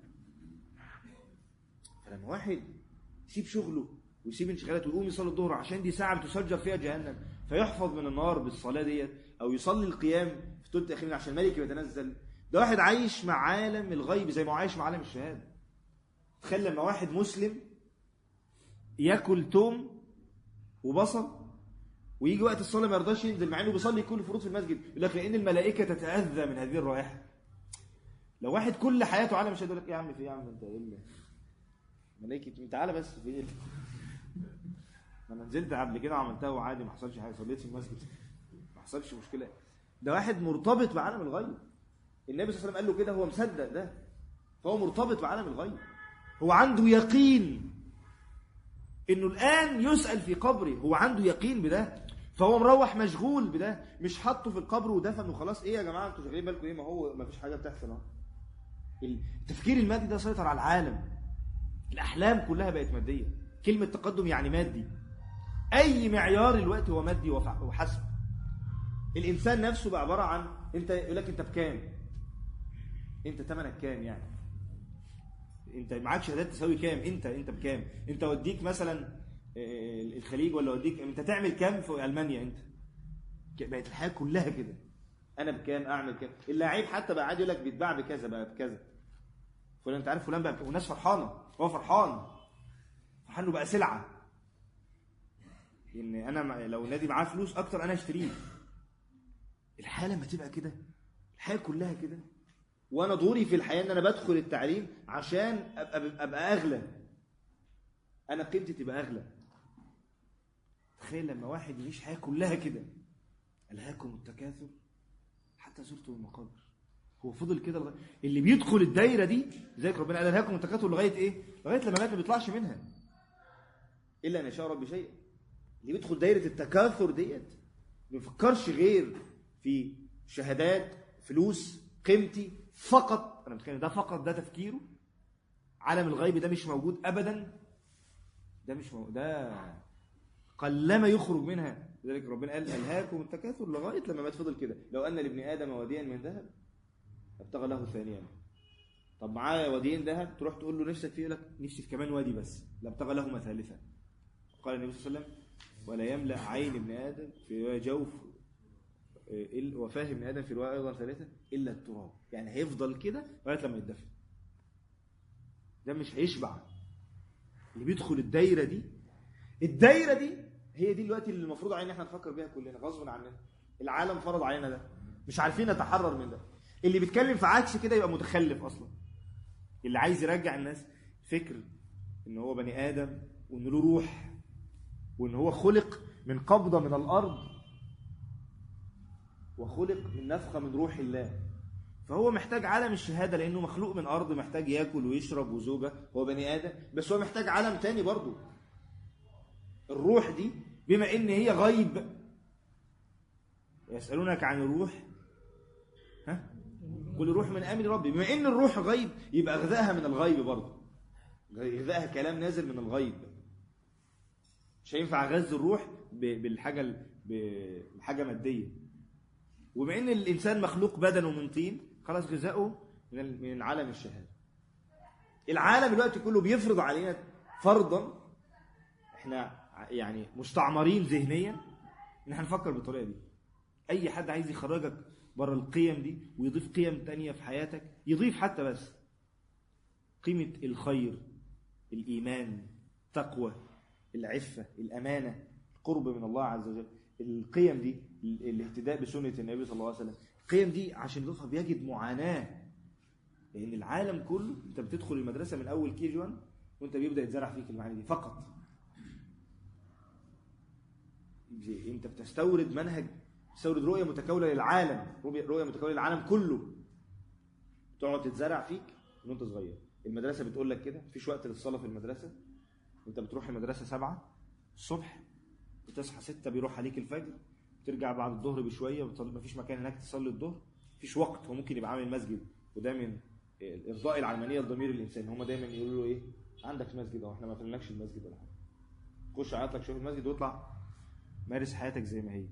فلما واحد يسيب شغله ويسيب انشغالاته ويقوم يصلي الظهر عشان دي ساعة بتسجر فيها جهنم فيحفظ من النار بالصلاة ديت أو يصلي القيام في ثلث الأخير عشان الملك يتنزل ده واحد عايش مع عالم الغيب زي ما هو عايش مع عالم الشهادة تخيل لما واحد مسلم ياكل توم وبصل ويجي وقت الصلاه ما يرضاش ينزل مع انه بيصلي كل الفروض في المسجد يقول لك لان الملائكه تتاذى من هذه الرائحه لو واحد كل حياته عالم مش هيقول لك يا عم في ايه يا عم انت ايه اللي ملائكه تعالى بس في ايه انا نزلت قبل كده وعملتها وعادي ما حصلش حاجه صليت في المسجد ما حصلش مشكله ده واحد مرتبط بعالم الغيب النبي صلى الله عليه وسلم قال له كده هو مصدق ده فهو مرتبط بعالم الغيب هو عنده يقين انه الان يسال في قبره هو عنده يقين بده فهو مروح مشغول بده مش حاطه في القبر ودفن وخلاص ايه يا جماعه انتوا شاغلين بالكم ايه ما هو ما فيش حاجه بتحصل اهو التفكير المادي ده سيطر على العالم الاحلام كلها بقت ماديه كلمه تقدم يعني مادي اي معيار الوقت هو مادي وف- وحسب الانسان نفسه بقى عباره عن انت يقول لك انت بكام انت ثمنك كام يعني انت معاك شهادات تساوي كام انت انت بكام انت وديك مثلا آه، الخليج ولا وديك انت تعمل كام في المانيا انت ك- بقت الحياه كلها كده انا بكام اعمل كام اللاعب حتى بقى عادي يقول لك بيتباع بكذا بقى بكذا فلان انت عارف فلان بقى بكذا والناس فرحانه هو فرحان فرحان انه بقى سلعه ان انا مع- لو النادي معاه فلوس اكتر انا اشتريه الحياه لما تبقى كده الحياه كلها كده وانا دوري في الحياه ان انا بدخل التعليم عشان ابقى, أبقى اغلى انا قيمتي تبقى اغلى تخيل لما واحد يعيش حياه كلها كده الهاكم التكاثر حتى زرتم المقابر هو فضل كده لغايه اللي بيدخل الدايره دي زي ربنا قال الهاكم التكاثر لغايه ايه لغايه لما مات ما بيطلعش منها الا ان يشاء ربي شيء اللي بيدخل دايره التكاثر ديت ما بيفكرش غير في شهادات فلوس قيمتي فقط انا متخيل ده فقط ده تفكيره عالم الغيب ده مش موجود ابدا ده مش موجود ده قلما يخرج منها لذلك ربنا قال الهاكم التكاثر لغايه لما مات فضل كده لو ان لابن ادم واديا من ذهب ابتغى له ثانيا طب معاه واديين ذهب تروح تقول له نفسك فيه يقول لك نفسي في كمان وادي بس لابتغى لهما ثالثا قال النبي صلى الله عليه وسلم ولا يملا عين ابن ادم في روايه جوف إيه، وفاه ابن ادم في روايه ايضا ثالثه الا التراب يعني هيفضل كده لغايه لما يتدفن ده مش هيشبع اللي بيدخل الدايره دي الدايره دي هي دي دلوقتي اللي المفروض علينا احنا نفكر بيها كلنا غصب عننا العالم فرض علينا ده مش عارفين نتحرر من ده اللي بيتكلم في عكس كده يبقى متخلف اصلا اللي عايز يرجع الناس فكر ان هو بني ادم وان له روح وان هو خلق من قبضه من الارض وخلق من نفخه من روح الله فهو محتاج عالم الشهاده لانه مخلوق من ارض محتاج ياكل ويشرب وزوجه هو بني ادم بس هو محتاج عالم تاني برضه الروح دي بما ان هي غيب يسالونك عن الروح ها قل روح من امر ربي بما ان الروح غيب يبقى غذائها من الغيب برضه غذائها كلام نازل من الغيب مش هينفع اغذي الروح ب- بالحاجه ال- ب- بحاجه ماديه وبما ان الانسان مخلوق بدنه من طين خلاص غذاؤه من ال- من عالم الشهاده العالم دلوقتي كله بيفرض علينا فرضا احنا ع- يعني مستعمرين ذهنيا ان احنا نفكر بالطريقه دي اي حد عايز يخرجك بره القيم دي ويضيف قيم تانية في حياتك يضيف حتى بس قيمة الخير الإيمان التقوى العفة الأمانة القرب من الله عز وجل القيم دي ال- الاهتداء بسنة النبي صلى الله عليه وسلم القيم دي عشان يضيفها بيجد معاناة لأن العالم كله أنت بتدخل المدرسة من أول كي جي 1 وأنت بيبدأ يتزرع فيك المعاني دي فقط انت بتستورد منهج تستورد رؤيه متكامله للعالم رؤيه رؤية متكامله للعالم كله تقعد تتزرع فيك من وانت صغير المدرسه بتقول لك كده مفيش وقت للصلاه في المدرسه انت بتروح المدرسه سبعة الصبح بتصحى ستة بيروح عليك الفجر ترجع بعد الظهر بشويه بتصلي مفيش مكان هناك تصلي الظهر مفيش وقت هو ممكن يبقى عامل مسجد وده من ارضاء العلمانيه لضمير الانسان هم دايما يقولوا له ايه عندك مسجد اهو احنا ما قفلناكش المسجد ولا حاجه خش عيط لك شوف المسجد واطلع مارس حياتك زي ما هي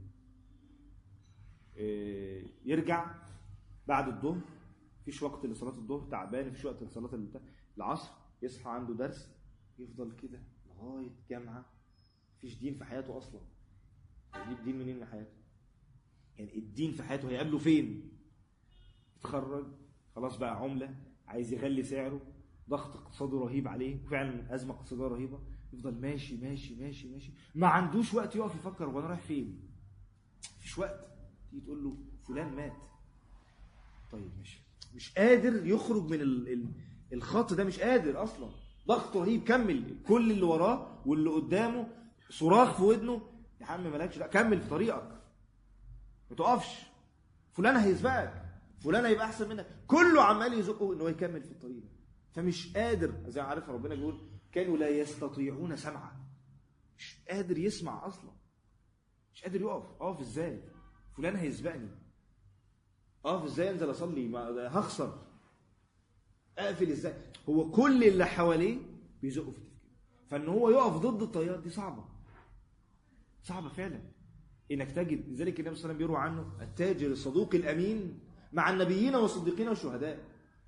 إيه، يرجع بعد الظهر مفيش وقت لصلاه الظهر تعبان مفيش وقت لصلاه البتاع. العصر يصحى عنده درس يفضل كده لغايه جامعه مفيش دين في حياته اصلا يجيب دين منين من حياته يعني الدين في حياته هيقابله فين يتخرج خلاص بقى عمله عايز يغلي سعره ضغط اقتصادي رهيب عليه وفعلا ازمه اقتصاديه رهيبه يفضل ماشي ماشي ماشي ماشي ما عندوش وقت يقف يفكر هو انا رايح فين مفيش وقت تيجي تقول له فلان مات طيب ماشي مش قادر يخرج من ال... ال... الخط ده مش قادر اصلا ضغط رهيب كمل كل اللي وراه واللي قدامه صراخ في ودنه يا عم مالكش لا كمل في طريقك ما تقفش فلان هيسبقك فلان هيبقى احسن منك كله عمال يزقه ان هو يكمل في الطريق ده فمش قادر زي ما عارف ربنا بيقول كانوا لا يستطيعون سمعا مش قادر يسمع اصلا مش قادر يقف اقف ازاي فلان هيسبقني اقف ازاي انزل اصلي ما ده هخسر اقفل ازاي هو كل اللي حواليه بيزقه في التفكير فان هو يقف ضد التيار دي صعبه صعبه فعلا انك تجد لذلك النبي صلى الله عليه وسلم بيروى عنه التاجر الصدوق الامين مع النبيين والصديقين والشهداء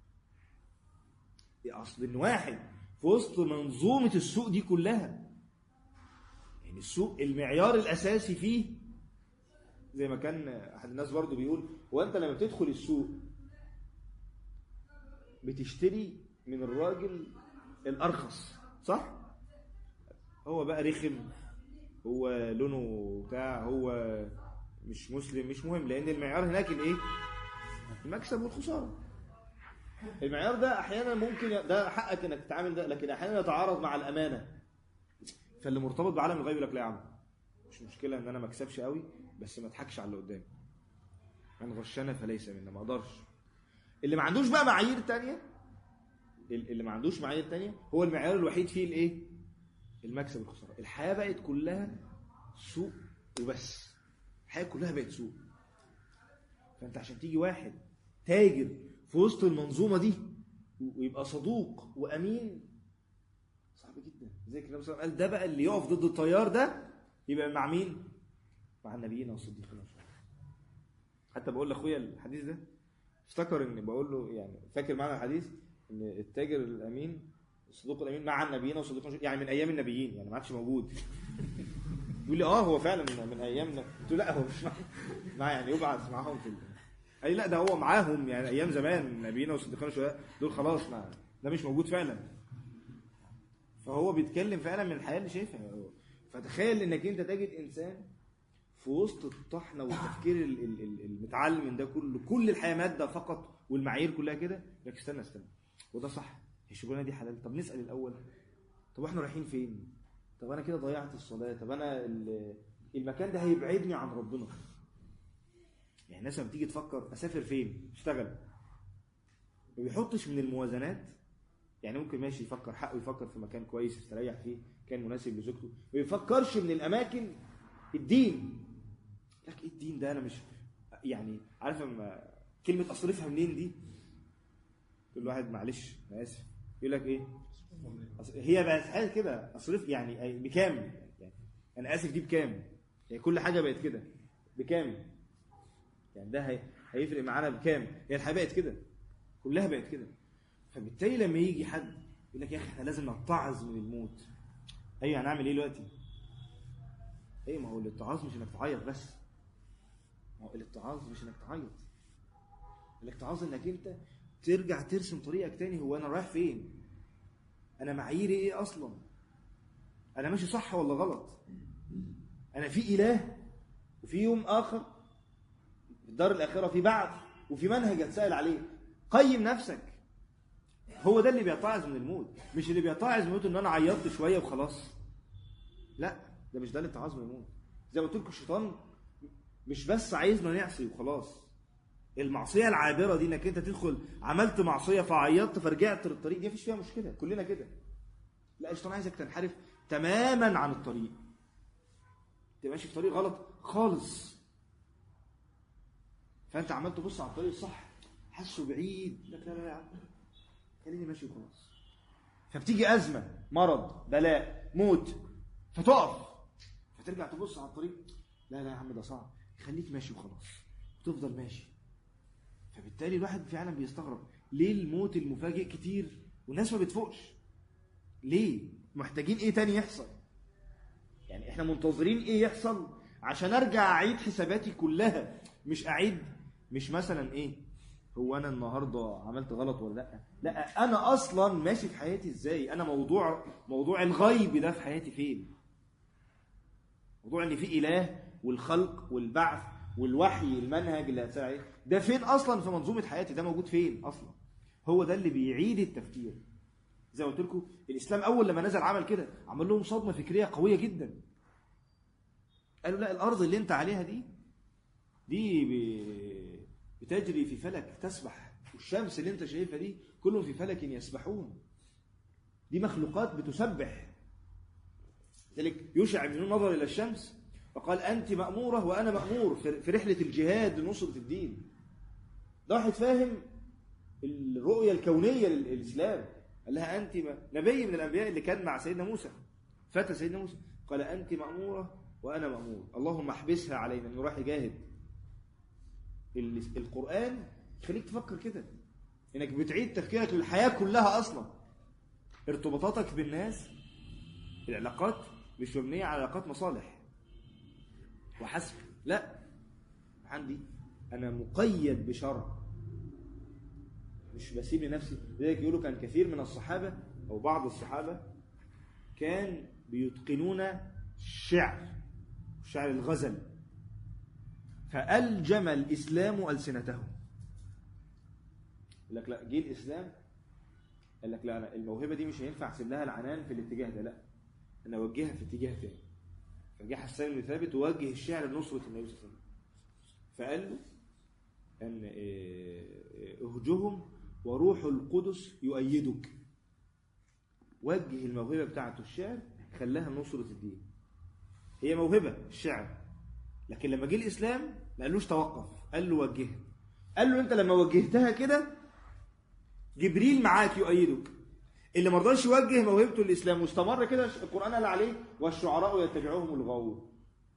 اصل ان واحد في وسط منظومه السوق دي كلها يعني السوق المعيار الاساسي فيه زي ما كان احد الناس برضو بيقول هو انت لما تدخل السوق بتشتري من الراجل الارخص صح هو بقى رخم هو لونه بتاع هو مش مسلم مش مهم لان المعيار هناك الايه المكسب والخساره المعيار ده احيانا ممكن ده حقك انك تتعامل ده لكن احيانا يتعارض مع الامانه فاللي مرتبط بعالم الغيب يقول لك لا يا عم مش مشكله ان انا ما اكسبش قوي بس ما اضحكش على اللي قدامي من غشنا فليس منا ما اقدرش اللي ما عندوش بقى معايير تانية اللي ما عندوش معايير تانية هو المعيار الوحيد فيه الايه المكسب والخساره الحياه بقت كلها سوق وبس الحياه كلها بقت سوق فانت عشان تيجي واحد تاجر في وسط المنظومه دي ويبقى صدوق وامين صعب جدا زي النبي صلى الله عليه وسلم قال ده بقى اللي يقف ضد التيار ده يبقى مع مين مع النبيين والصديقين والشهداء حتى بقول لاخويا الحديث ده افتكر ان بقول له يعني فاكر معنا الحديث ان التاجر الامين الصدوق الامين مع النبيين والصديقين والشهداء يعني من ايام النبيين يعني ما عادش موجود يقول لي اه هو فعلا من, من ايامنا قلت له لا هو مش مع, مع يعني يبعث معاهم في اي لا ده هو معاهم يعني ايام زمان النبيين والصديقين والشهداء دول خلاص ما ده مش موجود فعلا فهو بيتكلم فعلا من الحياه اللي شايفها فتخيل انك انت تجد انسان في وسط الطحنه والتفكير المتعلم ده كله كل الحياه ماده فقط والمعايير كلها كده لك استنى استنى وده صح الشغلانه دي حلال طب نسال الاول طب احنا رايحين فين طب انا كده ضيعت الصلاه طب انا المكان ده هيبعدني عن ربنا يعني الناس لما تيجي تفكر اسافر فين اشتغل ما بيحطش من الموازنات يعني ممكن ماشي يفكر حقه يفكر في مكان كويس يستريح فيه كان مناسب لزوجته ما بيفكرش من الاماكن الدين لك ايه الدين ده انا مش يعني عارف لما كلمه اصرفها منين دي كل واحد معلش انا اسف يقول لك ايه هي بقت حاجه كده اصرف يعني بكام يعني انا اسف دي بكام يعني كل حاجه بقت كده بكام يعني ده هي... هيفرق معانا بكام هي الحياه بقت كده كلها بقت كده فبالتالي لما يجي حد يقول لك يا اخي احنا لازم نتعظ من الموت ايوه هنعمل ايه دلوقتي ايه ما هو الاتعاظ مش انك تعيط بس ما هو الاتعاظ مش انك تعيط الاتعاظ انك انت ترجع ترسم طريقك تاني هو انا رايح فين انا معاييري ايه اصلا انا ماشي صح ولا غلط انا في اله وفي يوم اخر في الدار الاخره في بعث وفي منهج هتسال عليه قيم نفسك هو ده اللي بيتعظ من الموت مش اللي بيتعظ من الموت ان انا عيطت شويه وخلاص لا ده مش ده اللي بتاع من الموت زي ما قلت لكم الشيطان مش بس عايزنا نعصي وخلاص المعصيه العابره دي انك انت تدخل عملت معصيه فعيطت فرجعت للطريق دي مفيش فيها مشكله كلنا كده لا الشيطان عايزك تنحرف تماما عن الطريق تبقى ماشي في طريق غلط خالص فانت عمال تبص على الطريق الصح حاسه بعيد لا لا لا لا خليني ماشي وخلاص فبتيجي ازمه مرض بلاء موت فتقف فترجع تبص على الطريق لا لا يا عم ده صعب خليك ماشي وخلاص وتفضل ماشي فبالتالي الواحد فعلا بيستغرب ليه الموت المفاجئ كتير والناس ما بتفوقش ليه محتاجين ايه تاني يحصل يعني احنا منتظرين ايه يحصل عشان ارجع اعيد حساباتي كلها مش اعيد مش مثلا ايه هو انا النهارده عملت غلط ولا لا لا انا اصلا ماشي في حياتي ازاي انا موضوع موضوع الغيب ده في حياتي فين موضوع ان في اله والخلق والبعث والوحي المنهج اللي هتسال عليه ده فين اصلا في منظومه حياتي ده موجود فين اصلا هو ده اللي بيعيد التفكير زي ما قلت لكم الاسلام اول لما نزل عمل كده عمل لهم صدمه فكريه قويه جدا قالوا لا الارض اللي انت عليها دي دي بتجري في فلك تسبح والشمس اللي انت شايفها دي كلهم في فلك يسبحون دي مخلوقات بتسبح ذلك يوشع بن نظر الى الشمس فقال انت ماموره وانا مامور في رحله الجهاد لنصره الدين ده واحد فاهم الرؤيه الكونيه للاسلام قال لها انت ما... نبي من الانبياء اللي كان مع سيدنا موسى فتى سيدنا موسى قال انت ماموره وانا مامور اللهم احبسها علينا انه راح يجاهد ال- القران يخليك تفكر كده انك بتعيد تفكيرك للحياه كلها اصلا ارتباطاتك بالناس العلاقات مش مبنيه على علاقات مصالح وحسب لا عندي انا مقيد بشرع مش بسيب لنفسي لذلك يقولوا كان كثير من الصحابه او بعض الصحابه كان بيتقنون الشعر شعر الغزل فألجم الإسلام ألسنتهم يقول لك لا جه الإسلام قال لك لا لا الموهبة دي مش هينفع أسيب لها العنان في الاتجاه ده لا أنا أوجهها في اتجاه تاني فجه حسان بن ثابت ووجه الشعر لنصرة النبي صلى الله عليه وسلم فقال له أن آه، اهجهم وروح القدس يؤيدك وجه الموهبة بتاعته الشعر خلاها نصرة الدين هي موهبة الشعر لكن لما جه الإسلام ما قالوش توقف قال له وجهها قال له أنت لما وجهتها كده جبريل معاك يؤيدك اللي ما رضاش يوجه موهبته للإسلام واستمر كده القرآن قال عليه والشعراء يتبعوهم الغاوون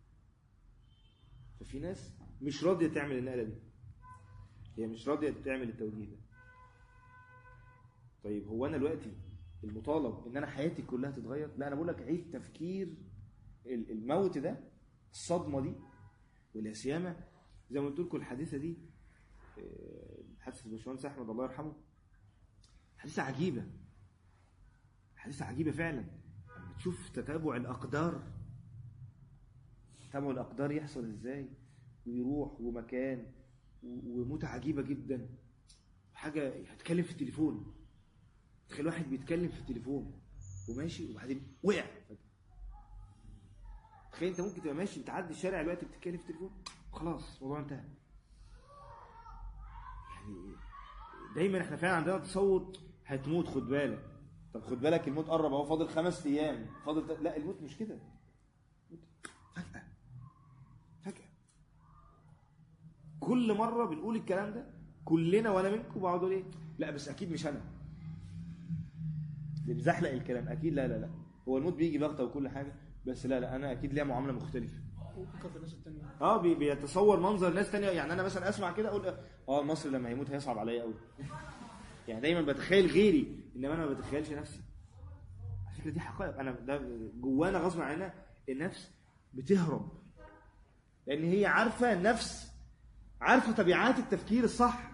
ففي ناس مش راضية تعمل النقلة دي هي مش راضية تعمل التوجيه ده طيب هو أنا دلوقتي المطالب ان انا حياتي كلها تتغير لا انا بقول لك عيد تفكير ال- الموت ده الصدمه دي والاسيامه زي ما قلت لكم الحادثه دي آه، حادثه الباشمهندس احمد الله يرحمه حادثه عجيبه حادثه عجيبه فعلا لما تشوف تتابع الاقدار تتابع الاقدار يحصل ازاي ويروح ومكان و- وموتة عجيبه جدا حاجه هتكلم في التليفون تخيل واحد بيتكلم في التليفون وماشي وبعدين وقع فجأة. تخيل انت ممكن تبقى ماشي بتعدي الشارع دلوقتي بتتكلم في التليفون وخلاص الموضوع انتهى يعني دايما احنا فعلا عندنا تصور هتموت خد بالك طب خد بالك الموت قرب اهو فاضل خمس ايام فاضل ت... لا الموت مش كده فجأة فجأة كل مرة بنقول الكلام ده كلنا وانا منكم بقعد اقول ايه لا بس اكيد مش انا بنزحلق الكلام اكيد لا لا لا هو الموت بيجي بغته وكل حاجه بس لا لا انا اكيد ليا معامله مختلفه وفكر في الناس التانية اه بي- بيتصور منظر ناس تانية يعني انا مثلا اسمع كده اقول اه المصري لما يموت هيصعب عليا قوي يعني دايما بتخيل غيري انما انا ما بتخيلش نفسي على فكره دي حقائق انا ده جوانا غصب عننا النفس بتهرب لان هي عارفه النفس عارفه تبعات التفكير الصح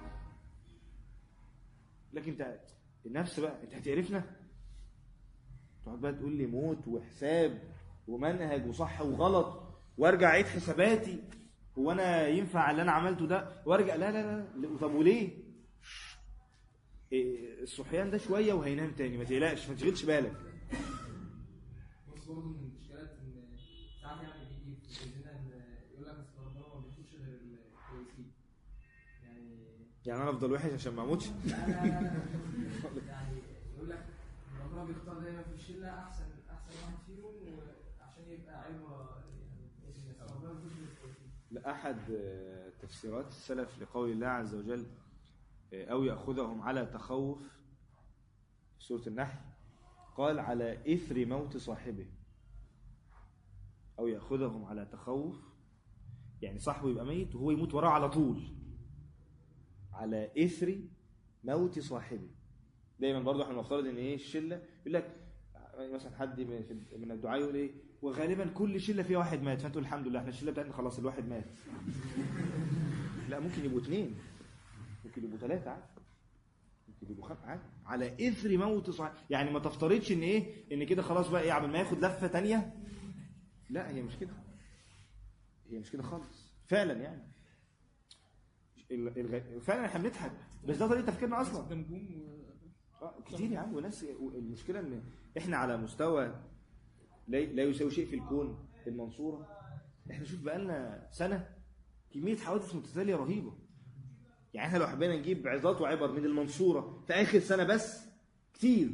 لكن انت النفس بقى انت هتعرفنا تقعد بقى تقول لي موت وحساب ومنهج وصح وغلط وارجع اعيد حساباتي هو انا ينفع اللي انا عملته ده وارجع لا لا لا طب وليه؟ إيه، الصحيان ده شويه وهينام تاني ما تقلقش ما تشغلش بالك بص برضه من المشكلات ان ساعات يعني بيجي في ذهننا ان يقول لك اصل ربنا ما بيشوفش غير الكويسين يعني يعني انا افضل وحش عشان ما اموتش لا لا لا لا. يعني يقول لك إن ربنا بيختار دايما في الشله احسن احسن واحد فيهم عشان يبقى عبره يعني كويس الناس ربنا ما بيشوفش غير الكويسين لا أحد آه، تفسيرات السلف لقول الله عز وجل آه، أو يأخذهم على تخوف في سورة النحل قال على إثر موت صاحبه أو يأخذهم على تخوف يعني صاحبه يبقى ميت وهو يموت وراه على طول على إثر موت صاحبه دايما برضو احنا نفترض ان ايه الشله يقول لك مثلا حد من من الدعاء يقول ايه وغالبا كل شله فيها واحد مات فانت تقول الحمد لله احنا الشله بتاعتنا خلاص الواحد مات لا ممكن يبقوا اثنين ممكن يبقوا ثلاثه عادي ممكن يبقوا خمسه عادي على اثر موت صاحب يعني ما تفترضش ان ايه ان كده خلاص بقى ايه عبال ما ياخد لفه تانية لا هي مش كده هي مش كده خالص فعلا يعني ال- الغ- فعلا احنا بنضحك بس ده طريقه تفكيرنا اصلا ده نجوم آه، كتير يا عم وناس المشكله ان احنا على مستوى لا لا يساوي شيء في الكون المنصوره احنا شوف بقالنا سنه كميه حوادث متتاليه رهيبه يعني احنا لو حبينا نجيب عظات وعبر من المنصوره في اخر سنه بس كتير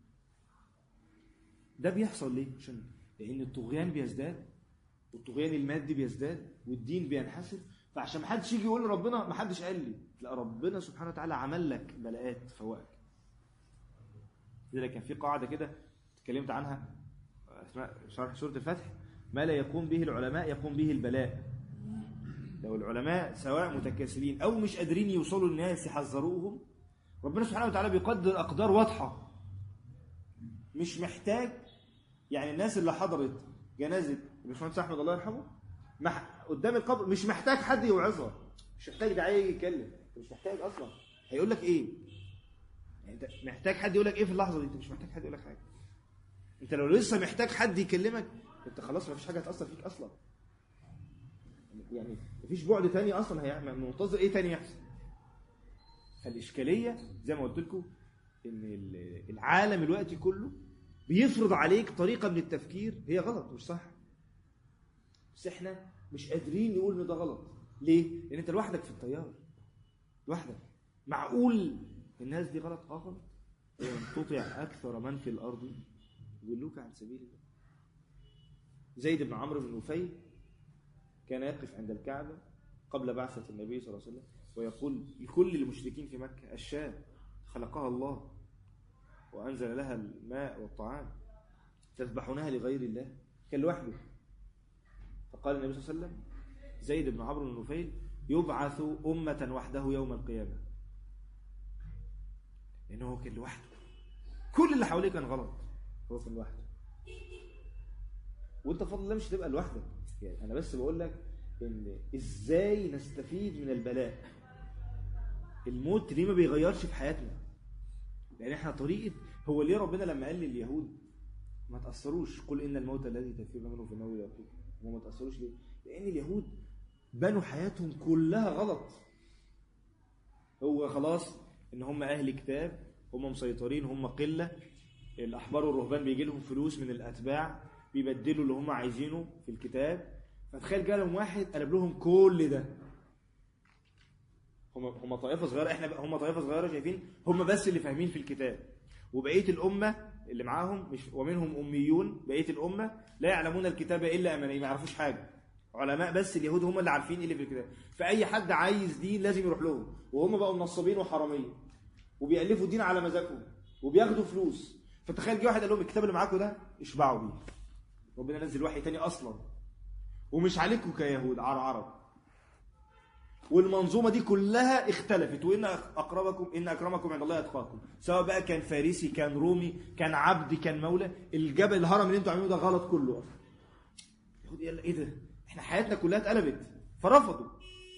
ده بيحصل ليه عشان لان الطغيان بيزداد والطغيان المادي بيزداد والدين بينحسر فعشان ما حدش يجي يقول لربنا ما حدش قال لي لا ربنا سبحانه وتعالى عمل لك بلاءات فوقك لذلك كان في قاعده كده اتكلمت عنها اسمها شرح سوره الفتح ما لا يقوم به العلماء يقوم به البلاء لو العلماء سواء متكاسلين او مش قادرين يوصلوا للناس يحذروهم ربنا سبحانه وتعالى بيقدر اقدار واضحه مش محتاج يعني الناس اللي حضرت جنازه الباشمهندس احمد الله يرحمه مح... قدام القبر مش محتاج حد يوعظها مش محتاج داعيه يجي يتكلم مش محتاج اصلا هيقول لك ايه يعني انت محتاج حد يقول لك ايه في اللحظه دي انت مش محتاج حد يقول لك حاجه انت لو لسه محتاج حد يكلمك انت خلاص مفيش حاجه هتاثر فيك اصلا يعني مفيش بعد تاني اصلا هيعمل منتظر ايه تاني يحصل فالاشكاليه زي ما قلت لكم ان ال- العالم الوقتي كله بيفرض عليك طريقه من التفكير هي غلط مش صح بس احنا مش قادرين نقول ان ده غلط ليه لان انت لوحدك في التيار لوحدك معقول الناس دي غلط اه غلط ان تطع اكثر من في الارض يضلوك عن سبيل الله زيد بن عمرو بن نفيل كان يقف عند الكعبة قبل بعثة النبي صلى الله عليه وسلم ويقول لكل المشركين في مكة الشاة خلقها الله وأنزل لها الماء والطعام تذبحونها لغير الله كان لوحده فقال النبي صلى الله عليه وسلم زيد بن عمرو بن نفيل يبعث أمة وحده يوم القيامة لأنه هو كان لوحده كل اللي حواليه كان غلط هو كان لوحده وانت بفضل الله مش هتبقى لوحدك يعني انا بس بقول لك ان ازاي نستفيد من البلاء الموت ليه ما بيغيرش في حياتنا لان احنا طريقه هو ليه ربنا لما قال لليهود ما تاثروش قل ان الموت الذي تفير منه في النوم يقول هم ما تاثروش ليه لان اليهود بنوا حياتهم كلها غلط هو خلاص ان هم اهل كتاب هم مسيطرين هم قله الاحبار والرهبان بيجي لهم فلوس من الاتباع بيبدلوا اللي هم عايزينه في الكتاب فتخيل جالهم واحد قلب لهم كل ده هم هم طائفه صغيره احنا هم طائفه صغيره شايفين هم بس اللي فاهمين في الكتاب وبقيه الامه اللي معاهم مش ومنهم اميون بقيه الامه لا يعلمون الكتاب الا اماني ما يعرفوش حاجه علماء بس اليهود هم اللي عارفين ايه اللي في الكتاب فاي حد عايز دين لازم يروح لهم وهم بقوا منصبين وحراميه وبيالفوا الدين على مزاجهم وبياخدوا فلوس فتخيل جه واحد قال لهم الكتاب اللي معاكم ده اشبعوا بيه ربنا نزل وحي تاني اصلا ومش عليكم كيهود عر عرب والمنظومه دي كلها اختلفت وان اقربكم ان اكرمكم عند الله اتقاكم سواء بقى كان فارسي كان رومي كان عبد كان مولى الجبل الهرم اللي انتوا عاملينه ده غلط كله اصلا يهود يلا ايه ده احنا حياتنا كلها اتقلبت فرفضوا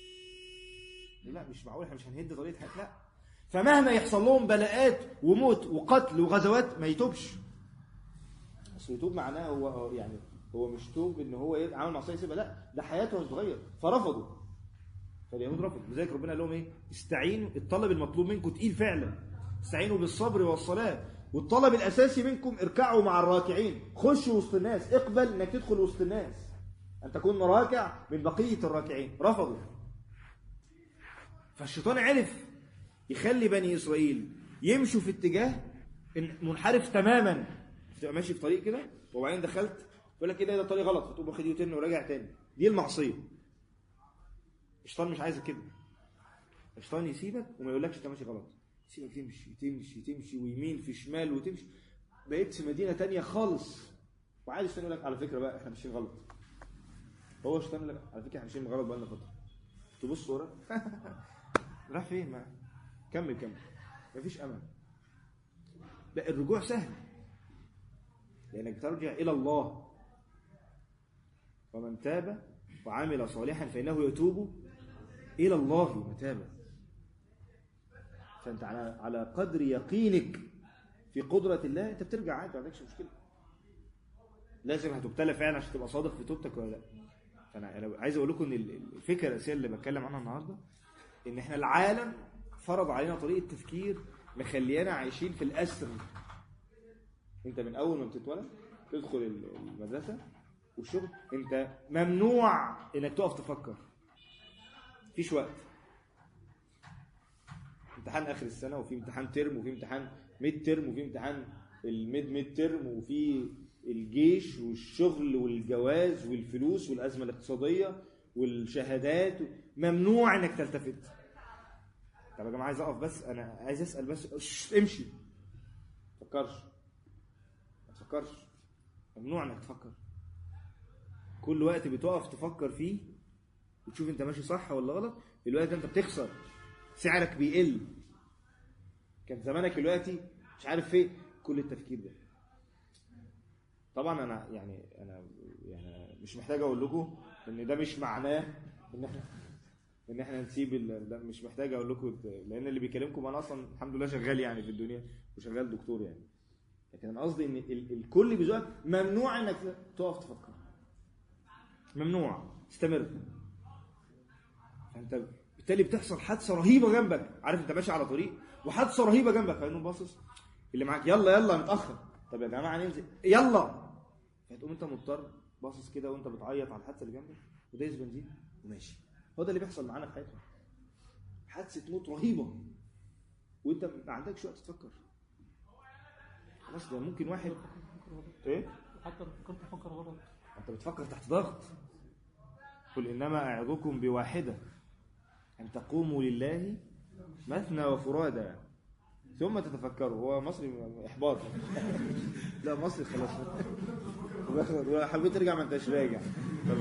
لا مش معقول احنا مش هنهد طريقه حياتنا لا فمهما يحصل لهم بلاءات وموت وقتل وغزوات ما يتوبش اصل يتوب معناه هو هو يعني هو مش توب ان هو إيه، عمل معصيه يسيبها لا ده حياته هتتغير فرفضوا فاليهود رفضوا لذلك ربنا قال لهم ايه استعينوا الطلب المطلوب منكم تقيل فعلا استعينوا بالصبر والصلاه والطلب الاساسي منكم اركعوا مع الراكعين خشوا وسط الناس اقبل انك تدخل وسط الناس ان تكون راكع من بقيه الراكعين رفضوا فالشيطان عرف يخلي بني اسرائيل يمشوا في اتجاه إن- منحرف تماما تبقى ماشي في طريق كده وبعدين دخلت يقول لك كده ده طريق غلط فتقوم واخد يوتن وراجع تاني دي المعصيه الشيطان مش عايزك كده الشيطان يسيبك وما يقولكش انت ماشي غلط يسيبك تمشي تمشي تمشي ويمين في شمال وتمشي بقيت في مدينه تانية خالص وعايز الشيطان يقول لك على فكره بقى احنا ماشيين غلط هو الشيطان يقول لك على فكره احنا ماشيين غلط بقالنا فتره تبص ورا راح فين ما كمل كمل مفيش امل لا الرجوع سهل لانك ترجع الى الله ومن تاب وعمل صالحا فانه يتوب الى الله متابا فانت على على قدر يقينك في قدره الله انت بترجع عادي ما عندكش مشكله لازم هتبتلى فعلا عشان تبقى صادق في توبتك ولا لا فانا أنا عايز اقول لكم ان الفكره الاساسيه اللي بتكلم عنها النهارده ان احنا العالم فرض علينا طريقه تفكير مخليانا عايشين في الاسر انت من اول ما بتتولد تدخل المدرسه والشغل انت ممنوع انك تقف تفكر مفيش وقت امتحان اخر السنه وفي امتحان ترم وفي امتحان ميد ترم وفي امتحان الميد ميد ترم وفي الجيش والشغل والجواز والفلوس والازمه الاقتصاديه والشهادات ممنوع انك تلتفت طب يا جماعه عايز اقف بس انا عايز اسال بس شش، امشي فكرش تفكرش ممنوع انك تفكر كل وقت بتقف تفكر فيه وتشوف انت ماشي صح ولا غلط الوقت ده انت بتخسر سعرك بيقل كان زمانك دلوقتي مش عارف ايه كل التفكير ده طبعا انا يعني انا يعني مش محتاج اقول لكم ان ده مش معناه ان احنا ان احنا نسيب ال- لا مش محتاج اقول لكم لان اللي بيكلمكم انا اصلا الحمد لله شغال يعني في الدنيا وشغال دكتور يعني لكن انا قصدي ان ال- الكل بيزوقك ممنوع انك تقف تفكر ممنوع استمر فانت بالتالي بتحصل حادثه رهيبه جنبك عارف انت ماشي على طريق وحادثه رهيبه جنبك فانه باصص اللي معاك يلا يلا متاخر طب يا جماعه ننزل يلا فتقوم انت مضطر باصص كده وانت بتعيط على الحادثه اللي جنبك ودايس بنزين وماشي هو ده اللي بيحصل معانا في حياتنا حادثه موت رهيبه وانت ما عندكش وقت تفكر خلاص ده ممكن واحد ايه حتى لو فكرت افكر غلط انت بتفكر تحت ضغط قل انما اعظكم بواحده ان تقوموا لله مثنى وفرادى ثم تتفكروا هو مصري احباط لا مصري خلاص ولو حبيت ترجع ما انتش راجع طب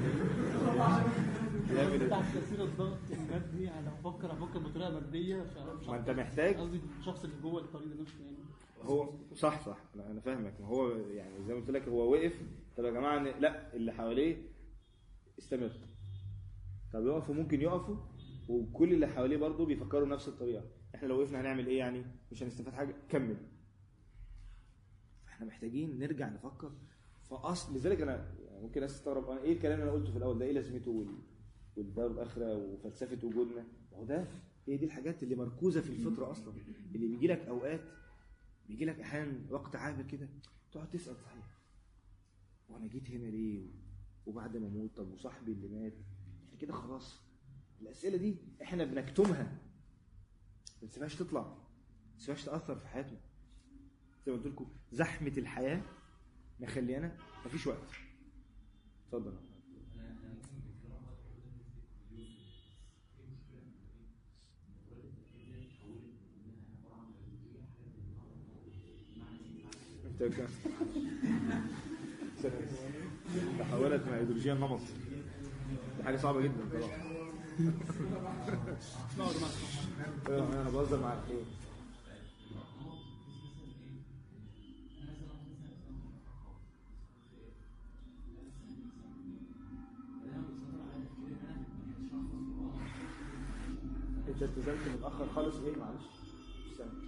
يعمل بتاع إيه؟ تاثير الضغط المادي يعني افكر افكر بطريقه ماديه مش ما انت محتاج قصدي الشخص اللي جوه الطريق ده نفسه يعني هو صح صح انا أنا فاهمك ما هو يعني زي ما قلت لك هو وقف طب يا جماعه ن- لا اللي حواليه استمر طب يقفوا ممكن يقفوا وكل اللي حواليه برضه بيفكروا نفس الطريقه احنا لو وقفنا هنعمل ايه يعني مش هنستفاد حاجه كمل احنا محتاجين نرجع نفكر في اصل لذلك انا يعني ممكن ناس تستغرب انا ايه الكلام اللي انا قلته في الاول ده ايه لازمته وال- والدار الاخره وفلسفه وجودنا ما هو ده هي دي الحاجات اللي مركوزه في الفطره اصلا اللي بيجي لك اوقات بيجي لك احيانا وقت عابر كده تقعد تسال صحيح وانا جيت هنا ليه وبعد ما اموت طب وصاحبي اللي مات احنا كده خلاص الاسئله دي احنا بنكتمها ما نسيبهاش تطلع ما نسيبهاش تاثر في حياتنا زي ما قلت لكم زحمه الحياه مخليانا مفيش وقت اتفضل انت كان تحولت مع ايديولوجيا النمط دي حاجه صعبه جدا طبعا ايوه انا بهزر معاك ايه انت التزمت متاخر خالص ايه معلش مش سامع.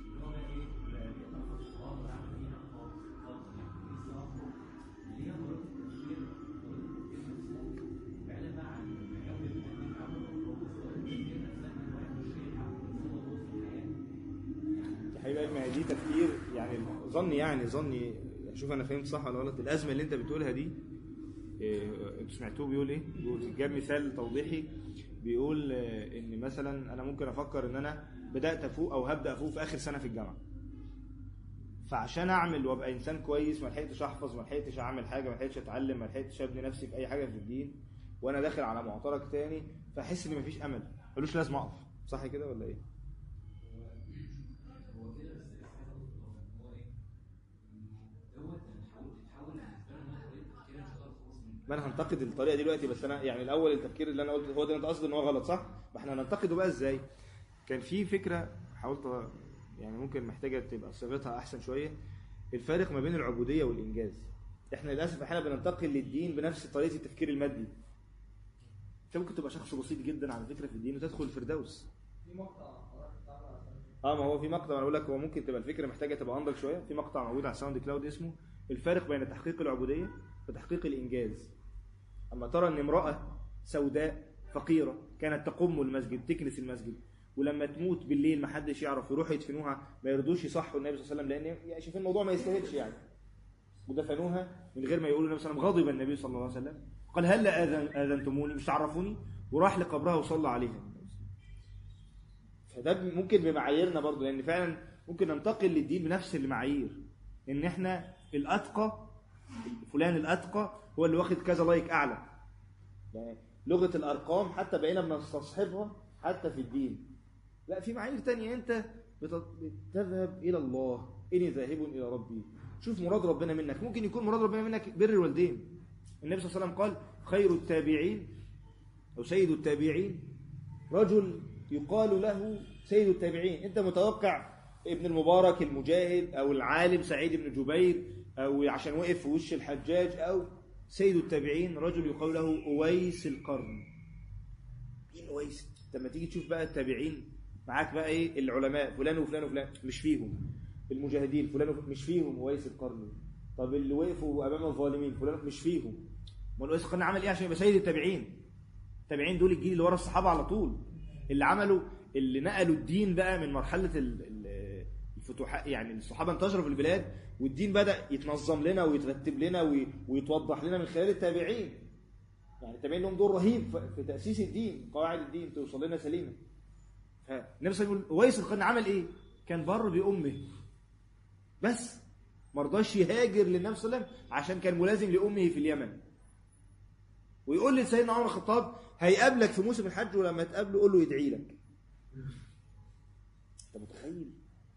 يا حبيبي ما هي دي تفكير يعني ظني يعني ظني شوف انا فهمت صح ولا غلط الازمه اللي انت بتقولها دي إيه، انتوا سمعتوه بيقول ايه؟ بيقول جاب مثال توضيحي بيقول آه، ان مثلا انا ممكن افكر ان انا بدات افوق او هبدا افوق في اخر سنه في الجامعه فعشان اعمل وابقى انسان كويس ما لحقتش احفظ ما لحقتش اعمل حاجه ما لحقتش اتعلم ما لحقتش ابني نفسي في اي حاجه في الدين وانا داخل على معترك تاني فاحس ان مفيش امل ملوش لازم اقف صح كده ولا ايه؟ ما انا هنتقد الطريقه دي دلوقتي بس انا يعني الاول التفكير اللي انا قلته هو ده انت قصدي ان هو غلط صح؟ ما احنا هننتقده بقى ازاي؟ كان في فكره حاولت أ- يعني ممكن محتاجه تبقى صياغتها احسن شويه الفارق ما بين العبوديه والانجاز احنا للاسف احيانا بننتقل للدين بنفس طريقه التفكير المادي انت ممكن تبقى شخص بسيط جدا على فكره في الدين وتدخل الفردوس في مقطع حضرتك بتعمل عشان اه ما هو في مقطع انا اقول لك هو ممكن تبقى الفكره محتاجه تبقى انضج شويه في مقطع موجود على ساوند كلاود اسمه الفارق بين تحقيق العبوديه وتحقيق الانجاز اما ترى ان امراه سوداء فقيره كانت تقم المسجد تكنس المسجد ولما تموت بالليل ما حدش يعرف يروحوا يدفنوها ما يرضوش يصحوا النبي صلى الله عليه وسلم لان يعني شايفين الموضوع ما يستاهلش يعني ودفنوها من غير ما يقولوا النبي صلى الله عليه وسلم غضب النبي صلى الله عليه وسلم قال هل آذن اذنتموني مش تعرفوني وراح لقبرها وصلى عليها فده ممكن بمعاييرنا برضو لان فعلا ممكن ننتقل للدين بنفس المعايير ان احنا الاتقى فلان الاتقى هو اللي واخد كذا لايك اعلى يعني لغه الارقام حتى بقينا بنستصحبها حتى في الدين لا في معايير تانية انت بت- بتذهب الى الله اني ذاهب الى ربي شوف مراد ربنا منك ممكن يكون مراد ربنا منك بر الوالدين النبي صلى الله عليه وسلم قال خير التابعين أو سيد التابعين رجل يقال له سيد التابعين أنت متوقع ابن المبارك المجاهد أو العالم سعيد بن جبير أو عشان وقف في وش الحجاج أو سيد التابعين رجل يقال له أويس القرن مين أويس؟ لما تيجي تشوف بقى التابعين معاك بقى ايه العلماء فلان وفلان وفلان مش فيهم المجاهدين فلان وفلان مش فيهم أويس القرن طب اللي وقفوا أمام الظالمين فلان مش فيهم امال أويس القرن عمل إيه عشان يبقى سيد التابعين التابعين دول الجيل اللي ورا الصحابة على طول اللي عملوا اللي نقلوا الدين بقى من مرحلة ال- ال- الفتوحات يعني الصحابة انتشروا في البلاد والدين بدأ يتنظم لنا ويترتب لنا وي- ويتوضح لنا من خلال التابعين يعني التابعين لهم دور رهيب في- في تأسيس الدين قواعد الدين توصل لنا سليمة فالنبي صلى الله عليه وسلم يقول ويس القرن عمل ايه؟ كان بر بأمه بس ما رضاش يهاجر للنبي صلى الله عليه وسلم عشان كان ملازم لأمه في اليمن ويقول لسيدنا عمر الخطاب هيقابلك في موسم الحج ولما تقابله قول له يدعي لك انت متخيل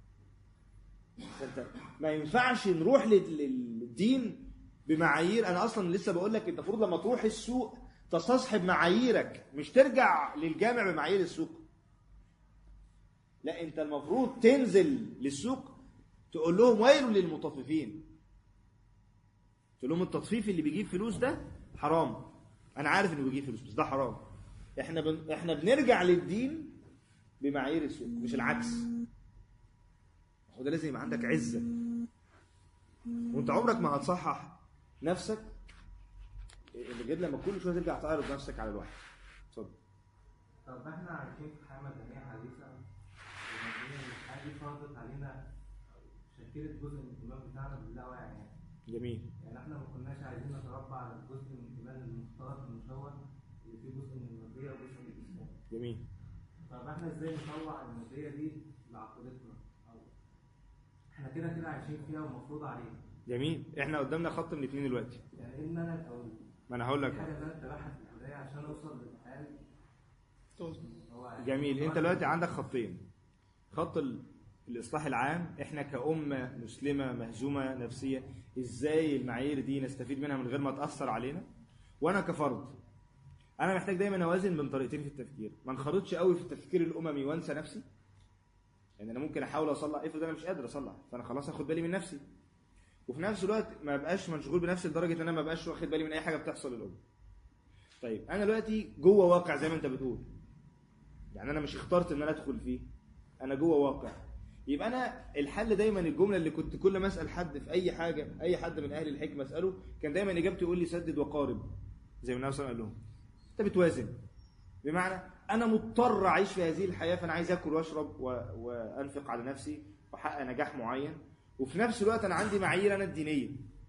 انت ما ينفعش نروح لل- للدين بمعايير انا اصلا لسه بقول لك انت المفروض لما تروح السوق تستصحب معاييرك مش ترجع للجامع بمعايير السوق لا انت المفروض تنزل للسوق تقول لهم ويل للمطففين تقول لهم التطفيف اللي بيجيب فلوس ده حرام انا عارف انه بيجيب فلوس بس ده حرام احنا بن... احنا بنرجع للدين بمعايير السوق مش العكس هو ده لازم يبقى عندك عزه وانت عمرك ما هتصحح نفسك اللي غير لما كل شويه ترجع تعرض نفسك على الواحد اتفضل طب احنا عايشين في حياه مدنيه حديثه ومدنية الحياه دي فرضت علينا شكلت جزء من الاهتمام بتاعنا باللاوعي يعني جميل يعني احنا ما كناش عايزين نتربى على الجزء من الايمان المختلط المشوه اللي فيه جزء من الماديه وجزء من الاسلام جميل طب احنا ازاي نطلع الماديه دي لعقيدتنا او احنا كده كده عايشين فيها ومفروض علينا جميل احنا قدامنا خط من الاثنين دلوقتي يعني ايه ان انا الاول ما انا هقول دي لك حاجه اللي انا اتبعها في البدايه عشان اوصل للحال هو يعني جميل انت دلوقتي عندك خطين خط ال... الاصلاح العام احنا كأمة مسلمة مهزومة نفسيا ازاي المعايير دي نستفيد منها من غير ما تأثر علينا وانا كفرد انا محتاج دايما اوازن بين طريقتين في التفكير ما انخرطش قوي في التفكير الاممي وانسى نفسي يعني انا ممكن احاول اصلح افرض انا مش قادر اصلح فانا خلاص اخد بالي من نفسي وفي نفس الوقت ما بقاش مشغول بنفسي لدرجه ان انا ما بقاش واخد بالي من اي حاجه بتحصل للامه طيب انا دلوقتي جوه واقع زي ما انت بتقول يعني انا مش اخترت ان انا ادخل فيه انا جوه واقع يبقى انا الحل دايما الجمله اللي كنت كل ما اسال حد في اي حاجه اي حد من اهل الحكمه اساله كان دايما اجابته يقول لي سدد وقارب زي ما النبي صلى الله عليه وسلم قال لهم انت بتوازن بمعنى انا مضطر اعيش في هذه الحياه فانا عايز اكل واشرب و... وانفق على نفسي واحقق نجاح معين وفي نفس الوقت انا عندي معايير انا الدينيه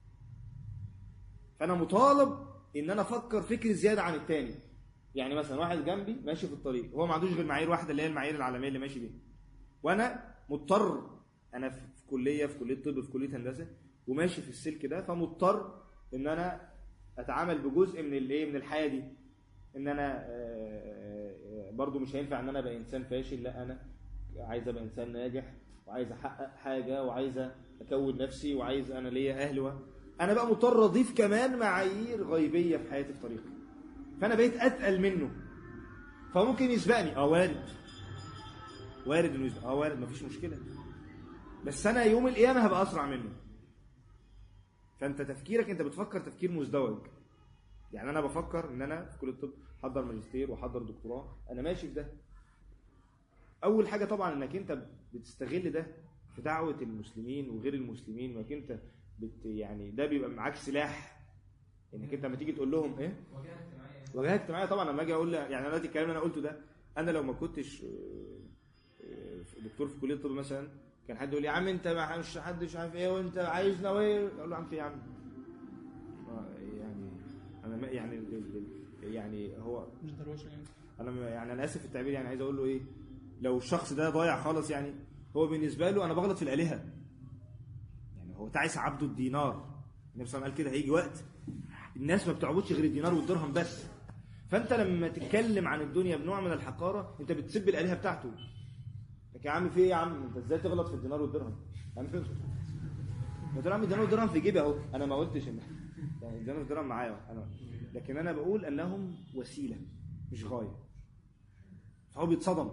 فانا مطالب ان انا افكر فكر زياده عن التاني يعني مثلا واحد جنبي ماشي في الطريق هو ما عندوش غير معايير واحده اللي هي المعايير العالميه اللي ماشي بيها وانا مضطر انا في في كليه في كليه طب في كليه هندسه وماشي في السلك ده فمضطر ان انا اتعامل بجزء من الايه من الحياه دي ان انا آه، آه، آه، برضو مش هينفع ان انا ابقى انسان فاشل لا انا عايز ابقى انسان ناجح وعايز احقق حاجه وعايز اكون نفسي وعايز انا ليا اهل و... انا بقى مضطر اضيف كمان معايير غيبيه في حياتي في طريقي فانا بقيت اتقل منه فممكن يسبقني اه وارد وارد انه يسبق اه وارد مفيش مشكله بس انا يوم القيامه هبقى اسرع منه فانت تفكيرك انت بتفكر تفكير مزدوج يعني انا بفكر ان انا في كليه الطب احضر ماجستير واحضر دكتوراه انا ماشي في ده اول حاجه طبعا انك انت بتستغل ده في دعوه المسلمين وغير المسلمين وانك انت بت يعني ده بيبقى معاك سلاح انك انت لما تيجي تقول لهم ايه واجهه اجتماعيه واجهه اجتماعيه طبعا لما اجي اقول يعني أنا دلوقتي الكلام اللي انا قلته ده انا لو ما كنتش آه، آه، دكتور في كليه الطب مثلا كان حد يقول لي يا عم انت ما مش حد مش عارف ايه وانت عايزنا وايه اقول له يا عم في إيه يا عم آه، يعني انا ما- يعني ال- ال- يعني هو مش دروشه يعني انا م- يعني انا اسف في التعبير يعني عايز اقول له ايه لو الشخص ده ضايع خالص يعني هو بالنسبه له انا بغلط في الالهه يعني هو تعس عبده الدينار النبي صلى الله عليه وسلم قال كده هيجي وقت الناس ما بتعبدش غير الدينار والدرهم بس فانت لما تتكلم عن الدنيا بنوع من الحقاره انت بتسب الالهه بتاعته لك يا عم في ايه يا عم انت ازاي تغلط في الدينار والدرهم يا عم قلت له يا عم دينار ودرهم في جيبي اهو انا ما قلتش ان يعني دينار ودرهم معايا أهو. انا لكن انا بقول انهم وسيله مش غايه فهو بيتصدم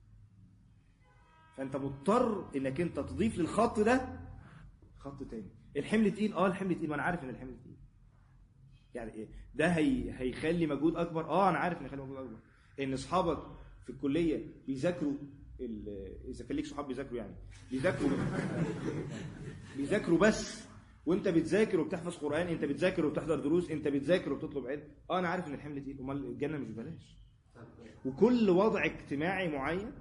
فانت مضطر انك انت تضيف للخط ده خط تاني الحمل تقيل اه الحمل تقيل وانا عارف ان الحمل تقيل يعني ايه ده هي هيخلي مجهود اكبر اه انا عارف ان هيخلي مجهود اكبر ان اصحابك في الكليه بيذاكروا ال- اذا كان ليك صحاب بيذاكروا يعني بيذاكروا بيذاكروا بس وانت بتذاكر وبتحفظ قران انت بتذاكر وبتحضر دروس انت بتذاكر وبتطلب علم اه انا عارف ان الحمل تقيل امال الجنه مش ببلاش وكل وضع اجتماعي معين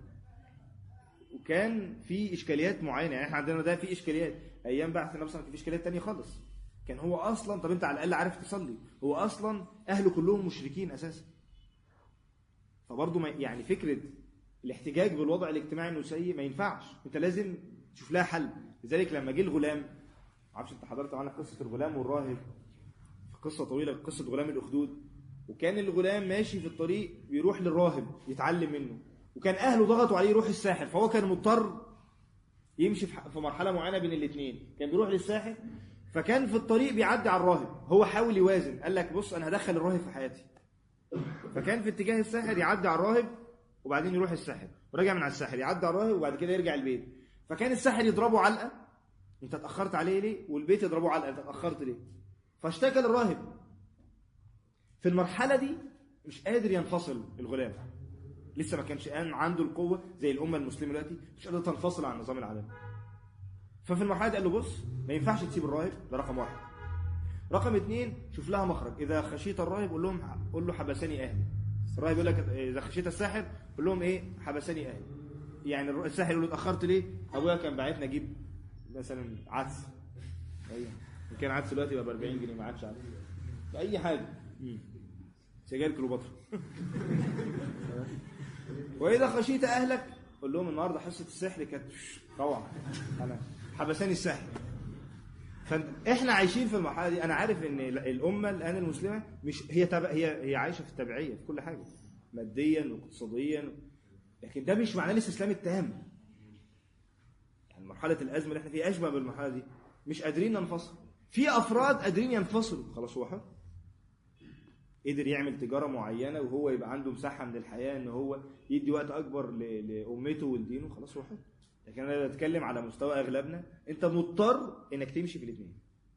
وكان في اشكاليات معينه يعني احنا عندنا ده في اشكاليات ايام بعث النبي صلى الله عليه وسلم كان في اشكاليات تانية خالص كان هو اصلا طب انت على الاقل عارف تصلي هو اصلا اهله كلهم مشركين اساسا فبرضه ما يعني فكره الاحتجاج بالوضع الاجتماعي انه سيء ما ينفعش انت لازم تشوف لها حل لذلك لما جه الغلام ما اعرفش انت حضرت معانا قصه الغلام والراهب في قصه طويله قصه غلام الاخدود وكان الغلام ماشي في الطريق بيروح للراهب يتعلم منه وكان اهله ضغطوا عليه يروح الساحر فهو كان مضطر يمشي في ح- في مرحله معينه بين الاثنين كان بيروح للساحر فكان في الطريق بيعدي على الراهب هو حاول يوازن قال لك بص انا هدخل الراهب في حياتي فكان في اتجاه الساحر يعدي على الراهب وبعدين يروح الساحر وراجع من على الساحر يعدي على الراهب وبعد كده يرجع البيت فكان الساحر يضربه علقه انت اتاخرت عليه ليه والبيت يضربه علقه انت اتاخرت ليه فاشتكى للراهب في المرحله دي مش قادر ينفصل الغلام لسه ما كانش قام عنده القوه زي الامه المسلمه دلوقتي مش قادره تنفصل عن النظام العالمي ففي المرحله دي قال له بص ما ينفعش تسيب الراهب ده رقم واحد رقم اثنين شوف لها مخرج اذا خشيت الراهب قول لهم قول له حبسني اهلي الراهب يقول لك اذا خشيت الساحر قول لهم ايه حبسني اهلي يعني الر- الساحر يقول له اتاخرت ليه ابويا كان باعتني اجيب مثلا عدس ايوه إن كان عدس دلوقتي يبقى ب 40 جنيه ما عادش عدس اي حاجه سجاير كليوباترا واذا خشيت اهلك قول لهم النهارده حصه السحر كانت روعه انا حبساني السحر فاحنا عايشين في المرحله دي انا عارف ان الامه الان المسلمه مش هي تبع هي هي عايشه في التبعيه في كل حاجه ماديا واقتصاديا لكن ده مش معناه الاستسلام التام يعني مرحله الازمه اللي احنا فيها اشبه بالمرحله دي مش قادرين ننفصل في افراد قادرين ينفصلوا خلاص هو حر قدر يعمل تجاره معينه وهو يبقى عنده مساحه من الحياه ان هو يدي وقت اكبر ل- لامته ولدينه خلاص هو حر لكن انا بتكلم على مستوى اغلبنا انت مضطر انك تمشي في الاثنين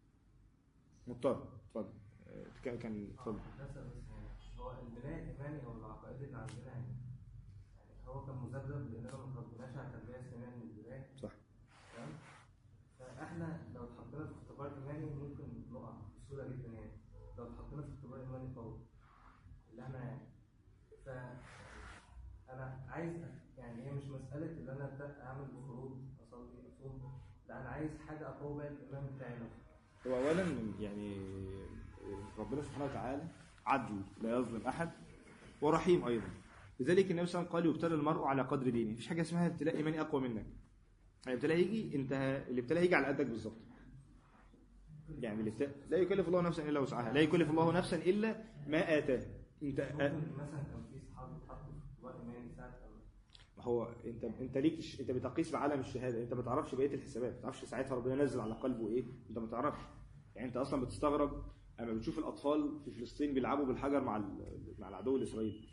مضطر اتفضل آه، كان كان اتفضل بس بس يعني هو البناء الايماني او العقائدي اللي عندنا يعني يعني هو كان مذبذب لاننا ما اتربيناش على التربيه الاسلاميه من البدايه صح تمام فاحنا لو اتحطينا في اختبار ايماني ممكن نقع بسهوله جدا يعني لو اتحطينا في اختبار ايماني قوي اللي احنا يعني ف انا عايز يعني هي مش مساله ان انا أبدأ اعمل فروض اصلي اصوم لا انا عايز حاجه اقوي بيها الايمان بتاعي نفسه هو اولا يعني ربنا سبحانه وتعالى عدل لا يظلم احد ورحيم ايضا لذلك النبي صلى الله عليه وسلم قال يبتلى المرء على قدر دينه مفيش حاجه اسمها ابتلاء ايماني اقوى منك الابتلاء يجي انت الابتلاء يجي على قدك بالظبط يعني الابتلاء لا يكلف الله نفسا الا وسعها لا يكلف الله نفسا الا ما اتاه انت ممكن مثلا كان في صحابي اتحطوا في اختبار ايماني ساعه لما ما هو انت انت ليك ش- انت بتقيس بعالم الشهاده انت ما تعرفش بقيه الحسابات ما تعرفش ساعتها ربنا نزل على قلبه ايه انت ما تعرفش يعني انت اصلا بتستغرب اما بتشوف الاطفال في فلسطين بيلعبوا بالحجر مع ال- مع العدو الاسرائيلي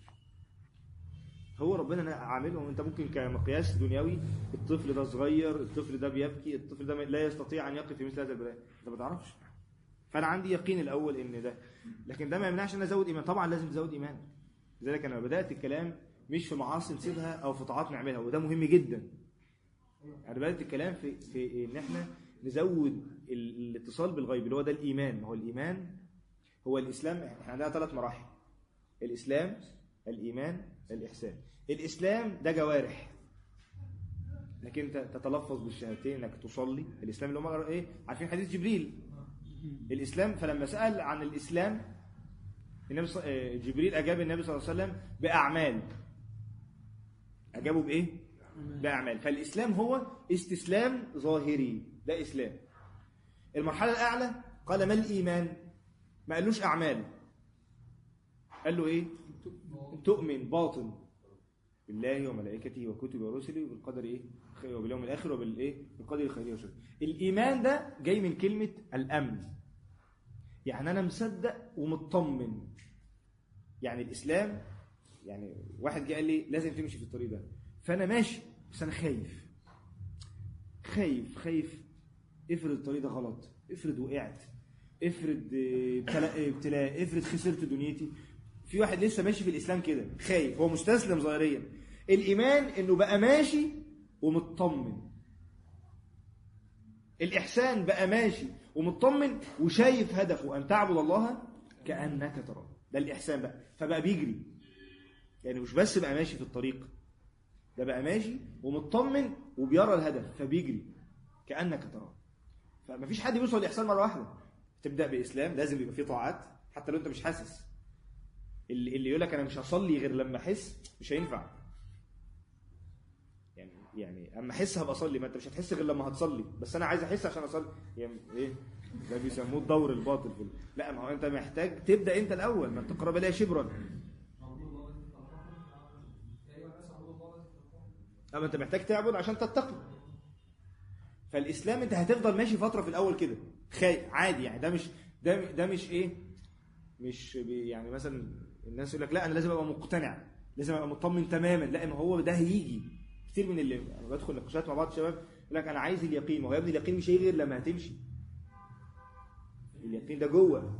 هو ربنا عاملهم انت ممكن كمقياس دنيوي الطفل ده صغير الطفل ده بيبكي الطفل ده لا يستطيع ان يقف في مثل هذا البلاء انت ما تعرفش فانا عندي يقين الاول ان ده لكن ده ما يمنعش ان ازود ايمان طبعا لازم تزود ايمان لذلك انا بدات الكلام مش في معاصي نسيبها او في طاعات نعملها وده مهم جدا انا بدات الكلام في في ان احنا نزود ال- الاتصال بالغيب اللي هو ده الايمان ما هو الايمان هو الاسلام احنا عندنا ثلاث مراحل الاسلام الايمان الاحسان الاسلام ده جوارح انك انت تتلفظ بالشهادتين انك تصلي الاسلام اللي هم ايه عارفين حديث جبريل الاسلام فلما سال عن الاسلام النبي ص- آه، جبريل اجاب النبي صلى الله عليه وسلم باعمال اجابه بايه باعمال فالاسلام هو استسلام ظاهري ده اسلام المرحله الاعلى قال ما الايمان ما قالوش اعمال قال له ايه تؤمن باطن بالله وملائكته وكتبه ورسله وبالقدر ايه وباليوم الاخر وبالايه بالقدر خيره وشره الايمان ده جاي من كلمه الامن يعني انا مصدق ومطمن يعني الاسلام يعني واحد جه قال لي لازم تمشي في الطريق ده فانا ماشي بس انا خايف خايف خايف افرض الطريق ده غلط افرض وقعت افرض آه، ابتلاء ابتلاء افرض خسرت دنيتي في واحد لسه ماشي في الاسلام كده خايف هو مستسلم ظاهريا الايمان انه بقى ماشي ومطمن الاحسان بقى ماشي ومطمن وشايف هدفه ان تعبد الله كانك تراه ده الاحسان بقى فبقى بيجري يعني مش بس بقى ماشي في الطريق ده بقى ماشي ومطمن وبيرى الهدف فبيجري كانك تراه فمفيش حد بيوصل للاحسان مره واحده تبدا باسلام لازم يبقى فيه طاعات حتى لو انت مش حاسس اللي اللي يقول لك انا مش هصلي غير لما احس مش هينفع يعني يعني اما احس هبقى اصلي ما انت مش هتحس غير لما هتصلي بس انا عايز احس عشان اصلي يعني ايه ده بيسموه الدور الباطل في ال- لا ما هو انت محتاج تبدا انت الاول ما انت قرب اليها شبرا اما انت محتاج تعبد عشان تتقي فالاسلام انت هتفضل ماشي فتره في الاول كده خايف عادي يعني ده مش ده ده مش ايه مش بي- يعني مثلا الناس يقول لك لا انا لازم ابقى مقتنع لازم ابقى مطمن تماما لا ما هو ده هيجي كتير من اللي انا بدخل نقاشات مع بعض الشباب يقول لك انا عايز اليقين ما هو يا ابني اليقين مش هيجي غير لما هتمشي اليقين ده جوه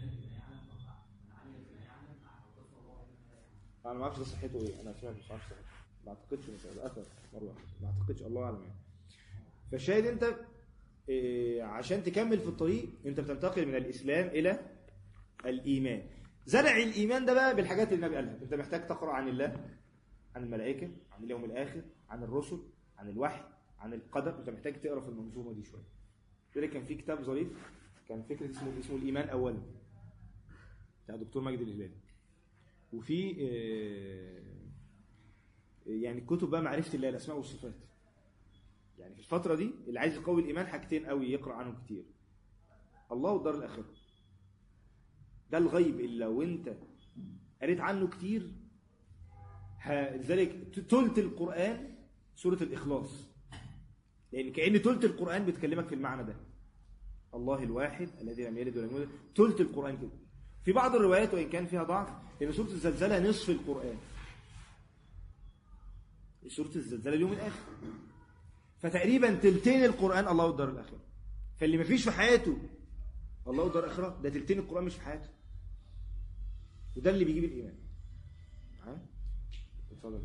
انا ما اعرفش ده صحته ايه انا سمعت مش عارف صحته ما اعتقدش مش ده اثر مره واحدة. ما اعتقدش الله اعلم يعني فالشاهد انت إيه، عشان تكمل في الطريق انت بتنتقل من الاسلام الى الايمان زرع الايمان ده بقى بالحاجات اللي النبي قالها انت محتاج تقرا عن الله عن الملائكه عن اليوم الاخر عن الرسل عن الوحي عن القدر انت محتاج تقرا في المنظومه دي شويه لذلك كان في كتاب ظريف كان فكره اسمه اسمه الايمان اولا بتاع دكتور مجدي الهلالي وفي آه، يعني كتب بقى معرفه الله الاسماء والصفات يعني في الفتره دي اللي عايز يقوي الايمان حاجتين قوي يقرا عنهم كتير الله والدار الاخره ده الغيب اللي لو انت قريت عنه كتير ه- لذلك تلت القران سوره الاخلاص لان كان تلت القران بتكلمك في المعنى ده الله الواحد الذي لم يلد ولم يولد تلت القران كده في بعض الروايات وان كان فيها ضعف ان سوره الزلزله نصف القران سوره الزلزله اليوم الاخر فتقريبا تلتين القران الله والدار الاخره فاللي مفيش في حياته الله والدار الاخره ده تلتين القران مش في حياته وده اللي بيجيب الايمان معايا اتفضل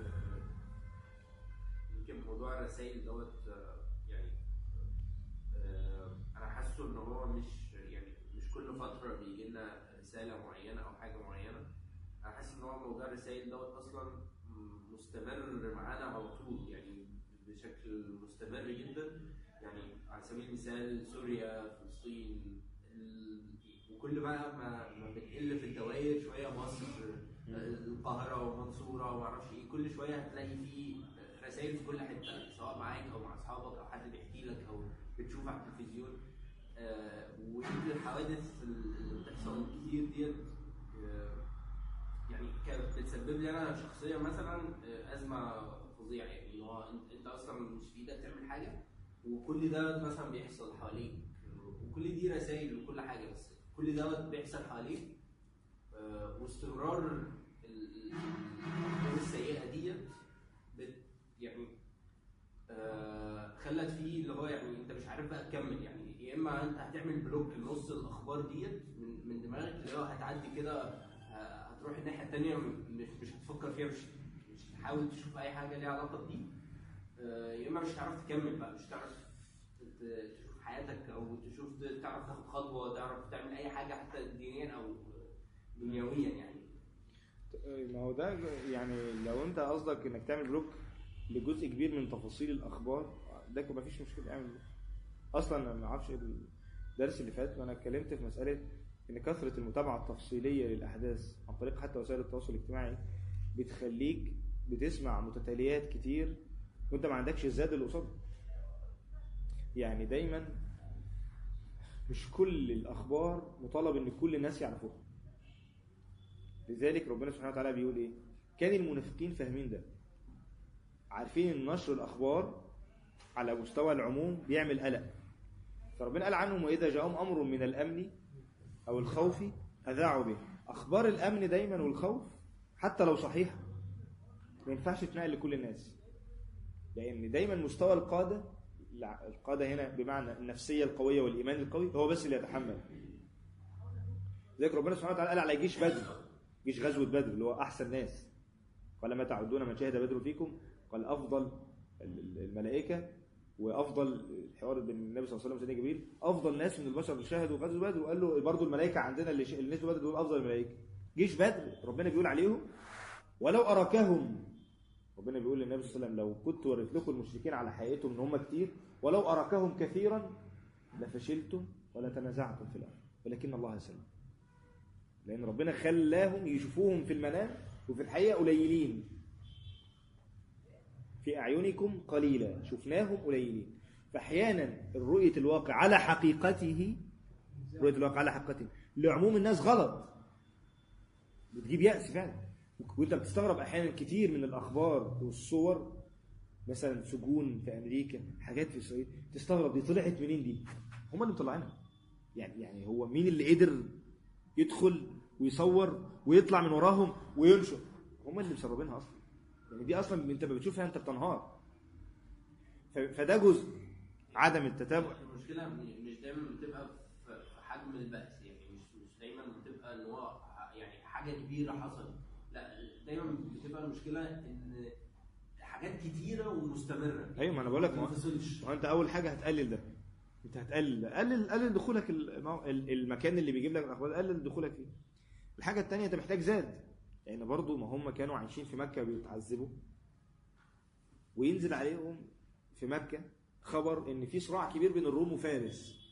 يمكن موضوع الرسائل دوت آه، يعني آه، انا حاسه ان هو مش يعني مش كل فتره بيجي لنا رساله معينه او حاجه معينه انا حاسس ان هو موضوع الرسائل دوت اصلا م- مستمر معانا على طول يعني بشكل مستمر جدا يعني على سبيل المثال سوريا فلسطين ال- وكل بقى ما ما بتقل في الدوائر شويه مصر القاهره ومنصوره ومعرفش ايه كل شويه هتلاقي في رسائل في كل حته سواء معاك او مع اصحابك او حد بيحكي لك او بتشوف على التلفزيون آه، ويمكن الحوادث اللي بتحصل كتير ديت آه، يعني كانت بتسبب لي انا شخصيا مثلا آه، ازمه فظيعه يعني اللي هو انت انت اصلا مش في ايدك تعمل حاجه وكل ده مثلا بيحصل حواليك وكل دي رسائل وكل حاجه بس كل ده بيحصل حواليك آه، واستمرار ال- ال- الامور السيئه ديت بت يعني آه، خلت فيه اللي هو يعني انت مش عارف بقى تكمل يعني يا اما انت هتعمل بلوك لنص الاخبار ديت من من دماغك اللي هو هتعدي كده ه- هتروح الناحيه الثانيه مش مش هتفكر فيها مش مش هتحاول تشوف اي حاجه ليها علاقه بدي آه، يا اما مش هتعرف تكمل بقى مش هتعرف ت- تشوف حياتك او تشوف تعرف تاخد خطوه تعرف تعمل اي حاجه حتى دينيا او دنيويا يعني ما هو ده يعني لو انت قصدك انك تعمل بلوك لجزء كبير من تفاصيل الاخبار ده ما فيش مشكله اعمل بلوك. اصلا انا ما اعرفش الدرس اللي فات وانا اتكلمت في مساله ان كثره المتابعه التفصيليه للاحداث عن طريق حتى وسائل التواصل الاجتماعي بتخليك بتسمع متتاليات كتير وانت ما عندكش الزاد اللي قصادها يعني دايما مش كل الاخبار مطالب ان كل الناس يعرفوها لذلك ربنا سبحانه وتعالى بيقول ايه كان المنافقين فاهمين ده عارفين ان نشر الاخبار على مستوى العموم بيعمل قلق فربنا قال عنهم واذا جاءهم امر من الامن او الخوف اذاعوا به اخبار الامن دايما والخوف حتى لو صحيحه ما ينفعش تنقل لكل الناس لان دايما مستوى القاده الع- القاده هنا بمعنى النفسيه القويه والايمان القوي هو بس اللي يتحمل ذلك ربنا سبحانه وتعالى قال على جيش بدر جيش غزوه بدر اللي هو احسن ناس قال ما تعدون من شهد بدر فيكم قال افضل ال- ال- الملائكه وافضل الحوار بين النبي صلى الله عليه وسلم وسيدنا جبريل افضل ناس من البشر اللي شهدوا غزوه بدر وقال له برضه الملائكه عندنا اللي ش- اللي نزلوا بدر دول افضل الملائكه جيش بدر ربنا بيقول عليهم ولو اراكهم ربنا بيقول للنبي صلى الله عليه وسلم لو كنت وريت لكم المشركين على حقيقتهم ان هم كتير ولو اراكهم كثيرا لفشلتم ولا تنازعتم في الامر ولكن الله سلم لان ربنا خلاهم يشوفوهم في المنام وفي الحقيقه قليلين في اعينكم قليلا شفناهم قليلين فاحيانا رؤيه الواقع على حقيقته رؤيه الواقع على حقيقته لعموم الناس غلط بتجيب يأس فعلا وانت بتستغرب احيانا كتير من الاخبار والصور مثلا سجون في امريكا حاجات في اسرائيل تستغرب دي طلعت منين دي هم اللي مطلعينها يعني يعني هو مين اللي قدر يدخل ويصور ويطلع من وراهم وينشر هم اللي مسربينها اصلا يعني دي اصلا انت ما بتشوفها انت بتنهار ف- فده جزء عدم التتابع المشكله م- مش دايما بتبقى في في حجم البأس يعني مش مش دايما بتبقى ان هو ح- يعني حاجه كبيره حصلت لا دايما بتبقى المشكله ان حاجات كتيره ومستمره ايوه ما انا بقول لك ما ما هو- تفصلش ما هو انت اول حاجه هتقلل ده انت هتقلل ده قلل قلل دخولك المو- ال- المكان اللي بيجيب لك الاخبار قلل دخولك فيه الحاجه الثانيه انت محتاج زاد لان برضو ما هم كانوا عايشين في مكه بيتعذبوا وينزل عليهم في مكه خبر ان في صراع كبير بين الروم وفارس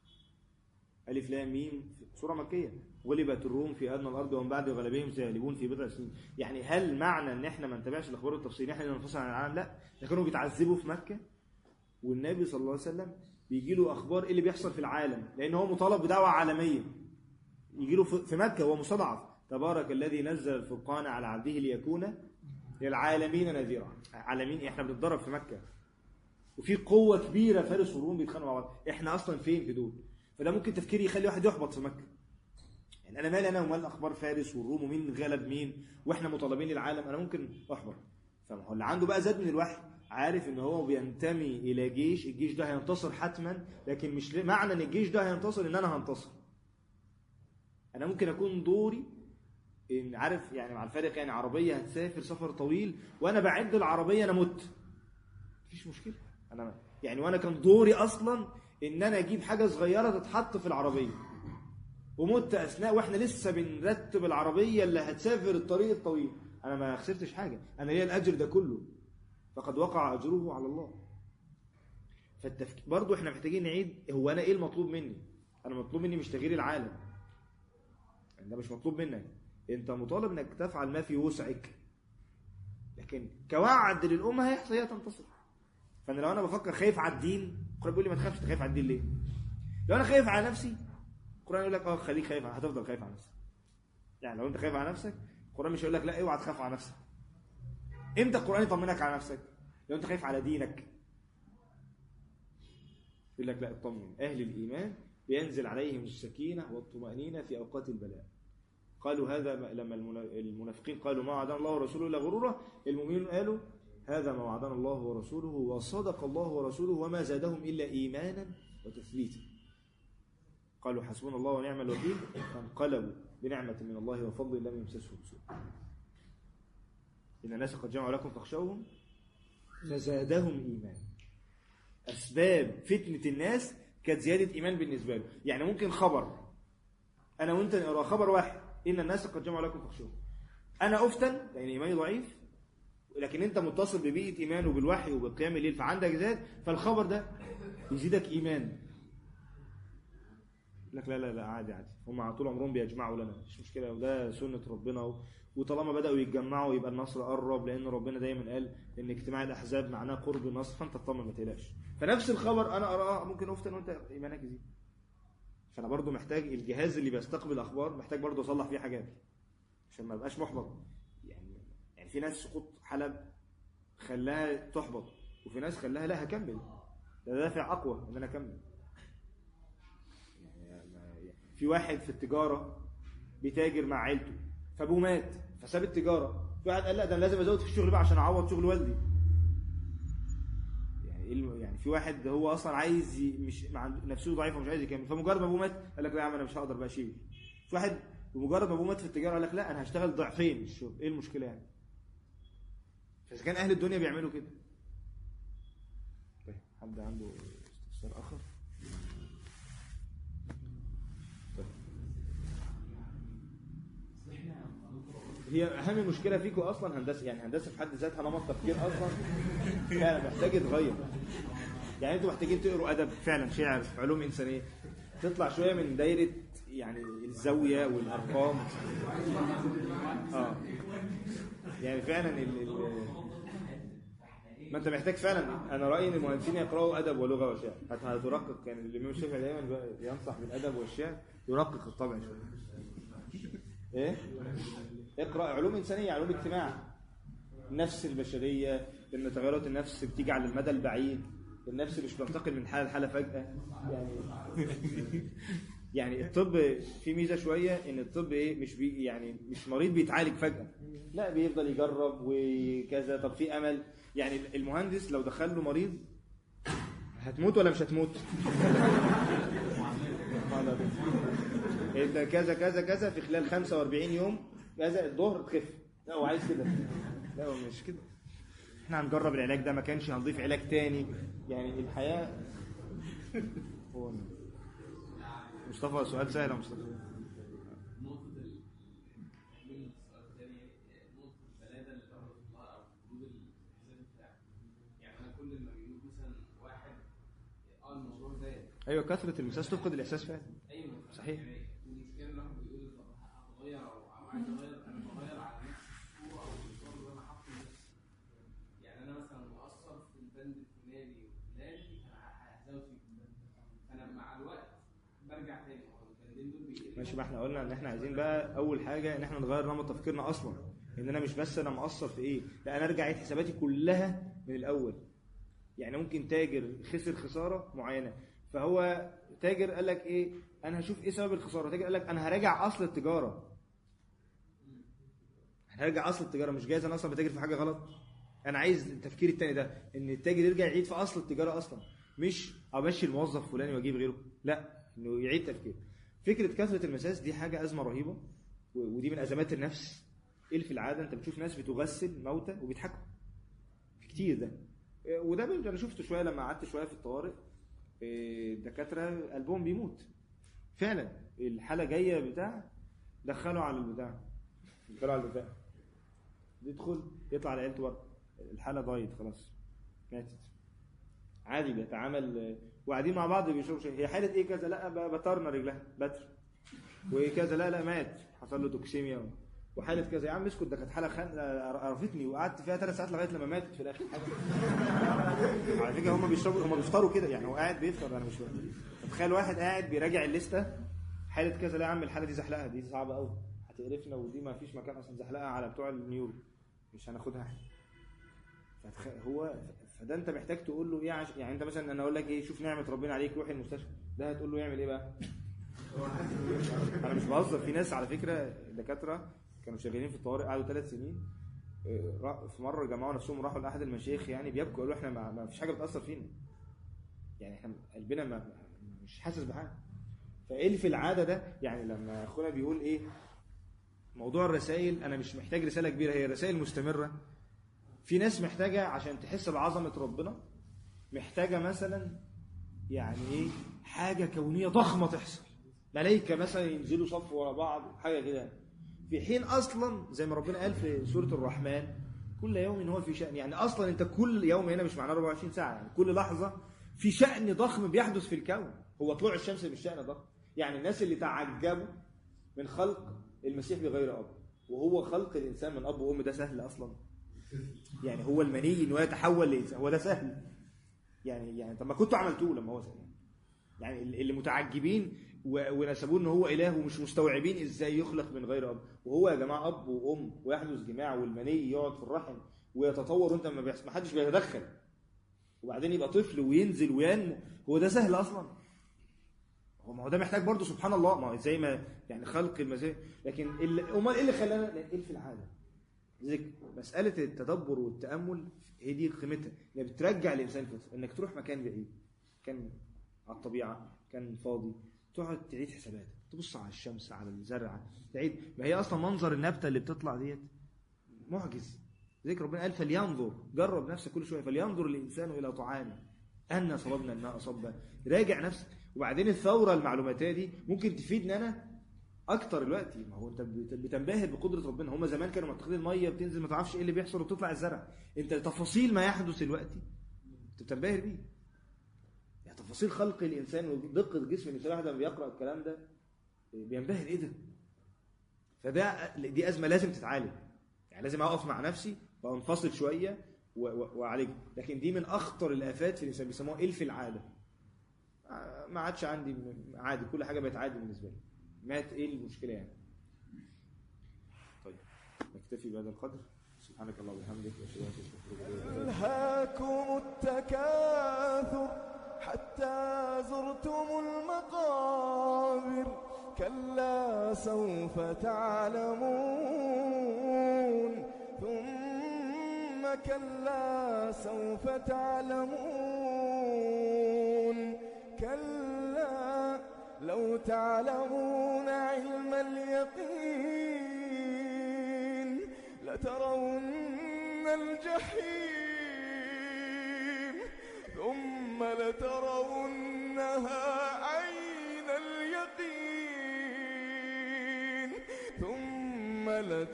الف لام ميم سوره مكيه غلبت الروم في ادنى الارض ومن بعد غلبهم سيغلبون في بضع سنين يعني هل معنى ان احنا ما نتابعش الاخبار والتفصيل احنا اللي ننفصل عن العالم لا ده كانوا بيتعذبوا في مكه والنبي صلى الله عليه وسلم بيجي له اخبار ايه اللي بيحصل في العالم لان هو مطالب بدعوه عالميه يجي له في في مكه هو مستضعف تبارك الذي نزل الفرقان على عبده ليكون للعالمين نذيرا عالمين احنا بنتدرب في مكه وفي قوه كبيره فارس والروم بيتخانقوا مع بعض احنا اصلا فين في دول فده ممكن تفكير يخلي واحد يحبط في مكه يعني انا مالي انا ومال اخبار فارس والروم ومين غلب مين واحنا مطالبين للعالم انا ممكن احبط فما هو اللي عنده بقى زاد من الوحي عارف ان هو بينتمي الى جيش الجيش ده هينتصر حتما لكن مش ل- معنى ان الجيش ده هينتصر ان انا هنتصر انا ممكن اكون دوري ان عارف يعني مع الفارق يعني عربيه هتسافر سفر طويل وانا بعد العربيه انا مت مفيش مشكله انا يعني وانا كان دوري اصلا ان انا اجيب حاجه صغيره تتحط في العربيه ومت اثناء واحنا لسه بنرتب العربيه اللي هتسافر الطريق الطويل انا ما خسرتش حاجه انا ليا الاجر ده كله فقد وقع اجره على الله فالتفكير برضه احنا محتاجين نعيد هو انا ايه المطلوب مني انا مطلوب مني مش تغيير العالم يعني ده مش مطلوب منك انت مطالب انك تفعل ما في وسعك لكن كوعد للامه هيحصل هي تنتصر فانا لو انا بفكر خايف على الدين القران بيقول لي ما تخافش انت خايف على الدين ليه لو انا خايف على نفسي القران يقول لك اه خليك خايف هتفضل خايف على نفسك يعني لو انت خايف على نفسك القران مش هيقول لك لا اوعى تخاف على نفسك امتى القران يطمنك على نفسك لو انت خايف على دينك يقول لك لا اطمن اهل الايمان بينزل عليهم السكينه والطمانينه في اوقات البلاء قالوا هذا ما- لما المنا- المنافقين قالوا ما وعدنا الله ورسوله الا غرورا المؤمنون قالوا هذا ما وعدنا الله ورسوله وصدق الله ورسوله وما زادهم الا ايمانا وتثبيتا قالوا حسبنا الله ونعم الوكيل فانقلبوا بنعمة من الله وفضل لم يمسسهم سوء إن الناس قد جمعوا لكم فاخشوهم فزادهم إيمان أسباب فتنة الناس كانت زيادة إيمان بالنسبة له يعني ممكن خبر أنا وأنت نقرأ خبر واحد إن الناس قد جمعوا لكم فاخشوهم أنا أفتن لأن إيماني ضعيف لكن أنت متصل ببيئة إيمان وبالوحي وبقيام الليل فعندك زاد فالخبر ده يزيدك إيمان يقول لك لا لا لا عادي عادي هم على طول عمرهم بيجمعوا لنا مش مشكله وده سنه ربنا و... وطالما بداوا يتجمعوا يبقى النصر قرب لان ربنا دايما قال ان اجتماع الاحزاب معناه قرب النصر فانت اطمن ما تقلقش فنفس الخبر انا اراه ممكن افتن وانت ايمانك يزيد فانا برضو محتاج الجهاز اللي بيستقبل الاخبار محتاج برضو اصلح فيه حاجات عشان ما ابقاش محبط يعني يعني في ناس سقوط حلب خلاها تحبط وفي ناس خلاها لا هكمل ده دافع اقوى ان انا اكمل يعني ما- في واحد في التجاره بيتاجر مع عيلته فابوه مات فساب التجاره في واحد قال لا ده انا لازم ازود في الشغل بقى عشان اعوض شغل والدي يعني إيه الم- يعني في واحد هو اصلا عايز ي- مش مع نفسه ضعيفه ومش عايز يكمل فمجرد ما ابوه مات قال لك لا يا عم انا مش هقدر بقى اشيل في واحد بمجرد ما ابوه مات في التجاره قال لك لا انا هشتغل ضعفين الشغل ايه المشكله يعني فاذا كان اهل الدنيا بيعملوا كده طيب حد عنده استفسار اخر طيب. هي اهم مشكله فيكم اصلا هندسه يعني هندسه في حد ذاتها نمط تفكير اصلا فعلا محتاج يتغير يعني انتوا محتاجين تقروا ادب فعلا شعر علوم انسانيه تطلع شويه من دايره يعني الزاويه والارقام اه يعني فعلا ال ال ما انت محتاج فعلا انا رايي ان المهندسين يقراوا ادب ولغه وشعر حتى هترقق يعني الامام الشافعي دايما ينصح بالادب والشعر يرقق الطبع شويه ايه اقرا علوم انسانيه علوم اجتماع النفس البشريه ان تغيرات النفس بتيجي على المدى البعيد النفس مش بتنتقل من حاله لحاله فجاه يعني يعني الطب في ميزه شويه ان الطب ايه مش بي يعني مش مريض بيتعالج فجاه لا بيفضل يجرب وكذا طب في امل يعني المهندس لو دخل له مريض هتموت ولا مش هتموت انت كذا كذا كذا في خلال 45 يوم كذا الظهر تخف لا هو عايز كده لا هو مش كده احنا هنجرب العلاج ده ما كانش هنضيف علاج تاني يعني الحياه هو مصطفى سؤال سهل يا مصطفى نقطة ال من السؤال الثاني نقطة البلادة اللي تعرض الله أو حدود الإحساس بتاعك يعني أنا كل ما بيقول مثلا واحد اه الموضوع زاد ايوه كثره المساس تفقد الاحساس فعلا أيوه صحيح. يعني المشكلة إن الواحد بيقول طب هتغير أو أو عايز أغير أنا بغير على نفس الصورة أو الصورة اللي أنا حاطه لنفسي يعني أنا مثلا مؤثر في البند الفلاني والفلاني أنا هزود في البند فأنا مع الوقت برجع تاني هو البندين دول بيقلوا ماشي ما احنا قلنا ان احنا عايزين بقى اول حاجه ان احنا نغير نمط تفكيرنا اصلا ان انا مش بس انا مقصر في ايه لا انا ارجع اعيد حساباتي كلها من الاول يعني ممكن تاجر خسر خساره معينه فهو تاجر قال لك ايه انا هشوف ايه سبب الخساره تاجر قال لك انا هراجع اصل التجاره هرجع اصل التجاره مش جايز انا اصلا بتاجر في حاجه غلط انا عايز التفكير التاني ده ان التاجر يرجع يعيد في اصل التجاره اصلا مش امشي الموظف فلاني واجيب غيره لا انه يعيد تفكير فكره كثره المساس دي حاجه ازمه رهيبه و- ودي من ازمات النفس ايه في العاده انت بتشوف ناس بتغسل موتى وبيضحكوا في كتير ده إيه، وده بقى انا شفته شويه لما قعدت شويه في الطوارئ إيه، الدكاتره قلبهم بيموت فعلا الحاله جايه بتاع دخلوا على البتاع دخلوا على البتاع يدخل يطلع على عيلته بره الحاله ضايت خلاص ماتت عادي بيتعامل وقاعدين مع بعض بيشوفوا شيء هي حاله ايه كذا لا ب- بطرنا رجلها بتر وكذا لا لا مات حصل له توكسيميا وحاله كذا يا عم اسكت ده كانت حاله خان قرفتني وقعدت فيها ثلاث ساعات لغايه لما ماتت في الاخر حاجه على فكره هم بيشربوا هم بيفطروا كده يعني هو قاعد بيفطر انا مش فاهم تخيل واحد قاعد بيراجع الليسته حاله كذا لا يا عم الحاله دي زحلقه دي صعبه قوي هتقرفنا ودي ما فيش مكان اصلا زحلقه على بتوع النيورو مش هناخدها احنا فتخ- هو فده انت محتاج تقول له ايه عش... يعني انت مثلا انا اقول لك ايه شوف نعمه ربنا عليك روح المستشفى ده هتقول له يعمل ايه بقى انا مش بهزر في ناس على فكره دكاتره كانوا شغالين في الطوارئ قعدوا ثلاث سنين اه، را- في مره جمعوا نفسهم وراحوا لاحد المشايخ يعني بيبكوا قالوا احنا ما, ما فيش حاجه بتاثر فينا يعني احنا قلبنا ما ما- مش حاسس بحاجه فايه اللي في العاده ده يعني لما اخونا بيقول ايه موضوع الرسائل انا مش محتاج رساله كبيره هي رسائل مستمره في ناس محتاجه عشان تحس بعظمه ربنا محتاجه مثلا يعني ايه حاجه كونيه ضخمه تحصل ملائكه مثلا ينزلوا صف ورا بعض حاجه كده في حين اصلا زي ما ربنا قال في سوره الرحمن كل يوم هو في شأن يعني اصلا انت كل يوم هنا مش معناه 24 ساعه يعني كل لحظه في شأن ضخم بيحدث في الكون هو طلوع الشمس بالشأن ضخم يعني الناس اللي تعجبوا من خلق المسيح بغير اب وهو خلق الانسان من اب وام ده سهل اصلا يعني هو المني انه يتحول لانسان هو ده سهل يعني يعني طب ما كنتوا عملتوه لما هو سهل يعني اللي متعجبين و- ونسبوه ان هو اله ومش مستوعبين ازاي يخلق من غير اب وهو يا جماعه اب وام ويحدث جماع والمني يقعد في الرحم ويتطور وانت ما بيحصل ما حدش بيتدخل وبعدين يبقى طفل وينزل وينمو هو ده سهل اصلا هو ما هو ده محتاج برضه سبحان الله ما هو زي ما يعني خلق المزاج لكن اللي امال ايه اللي خلانا ايه في العاده لذلك مساله التدبر والتامل هي دي قيمتها انها بترجع الانسان الفطره انك تروح مكان بعيد كان على الطبيعه كان فاضي تقعد تعيد حساباتك تبص على الشمس على الزرع تعيد ما هي اصلا منظر النبته اللي بتطلع ديت معجز ذكر ربنا قال فلينظر جرب نفسك كل شويه فلينظر الانسان الى طعامه أن صببنا الماء صبا راجع نفسك وبعدين الثوره المعلوماتيه دي ممكن تفيدني انا اكتر دلوقتي ما هو انت بت- بتنبهر بقدره ربنا هم زمان كانوا معتقدين الميه بتنزل ما تعرفش ايه اللي بيحصل وبتطلع الزرع انت تفاصيل ما يحدث دلوقتي انت بتنبهر بيه يعني تفاصيل خلق الانسان ودقه جسم الانسان الواحد لما بيقرا الكلام ده بينبهر ايه ده فده دي ازمه لازم تتعالج يعني لازم اقف مع نفسي وانفصل شويه و- و- واعالجها لكن دي من اخطر الافات في الانسان بيسموها الف العاده آه، ما عادش عندي م- عادي كل حاجه بقت عادي بالنسبه لي مات ايه المشكله يعني طيب نكتفي بهذا القدر سبحانك اللهم وبحمدك واشهد ان لا اله الا انت ألهاكم التكاثر حتى زرتم المقابر كلا سوف تعلمون ثم كلا سوف تعلمون كلا لو تعلمون علم اليقين لترون الجحيم ثم لترونها عين اليقين ثم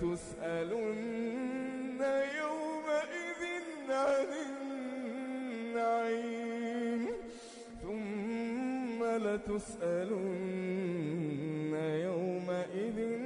لتسألن يومئذ عن النعيم ثم لتسألن يومئذ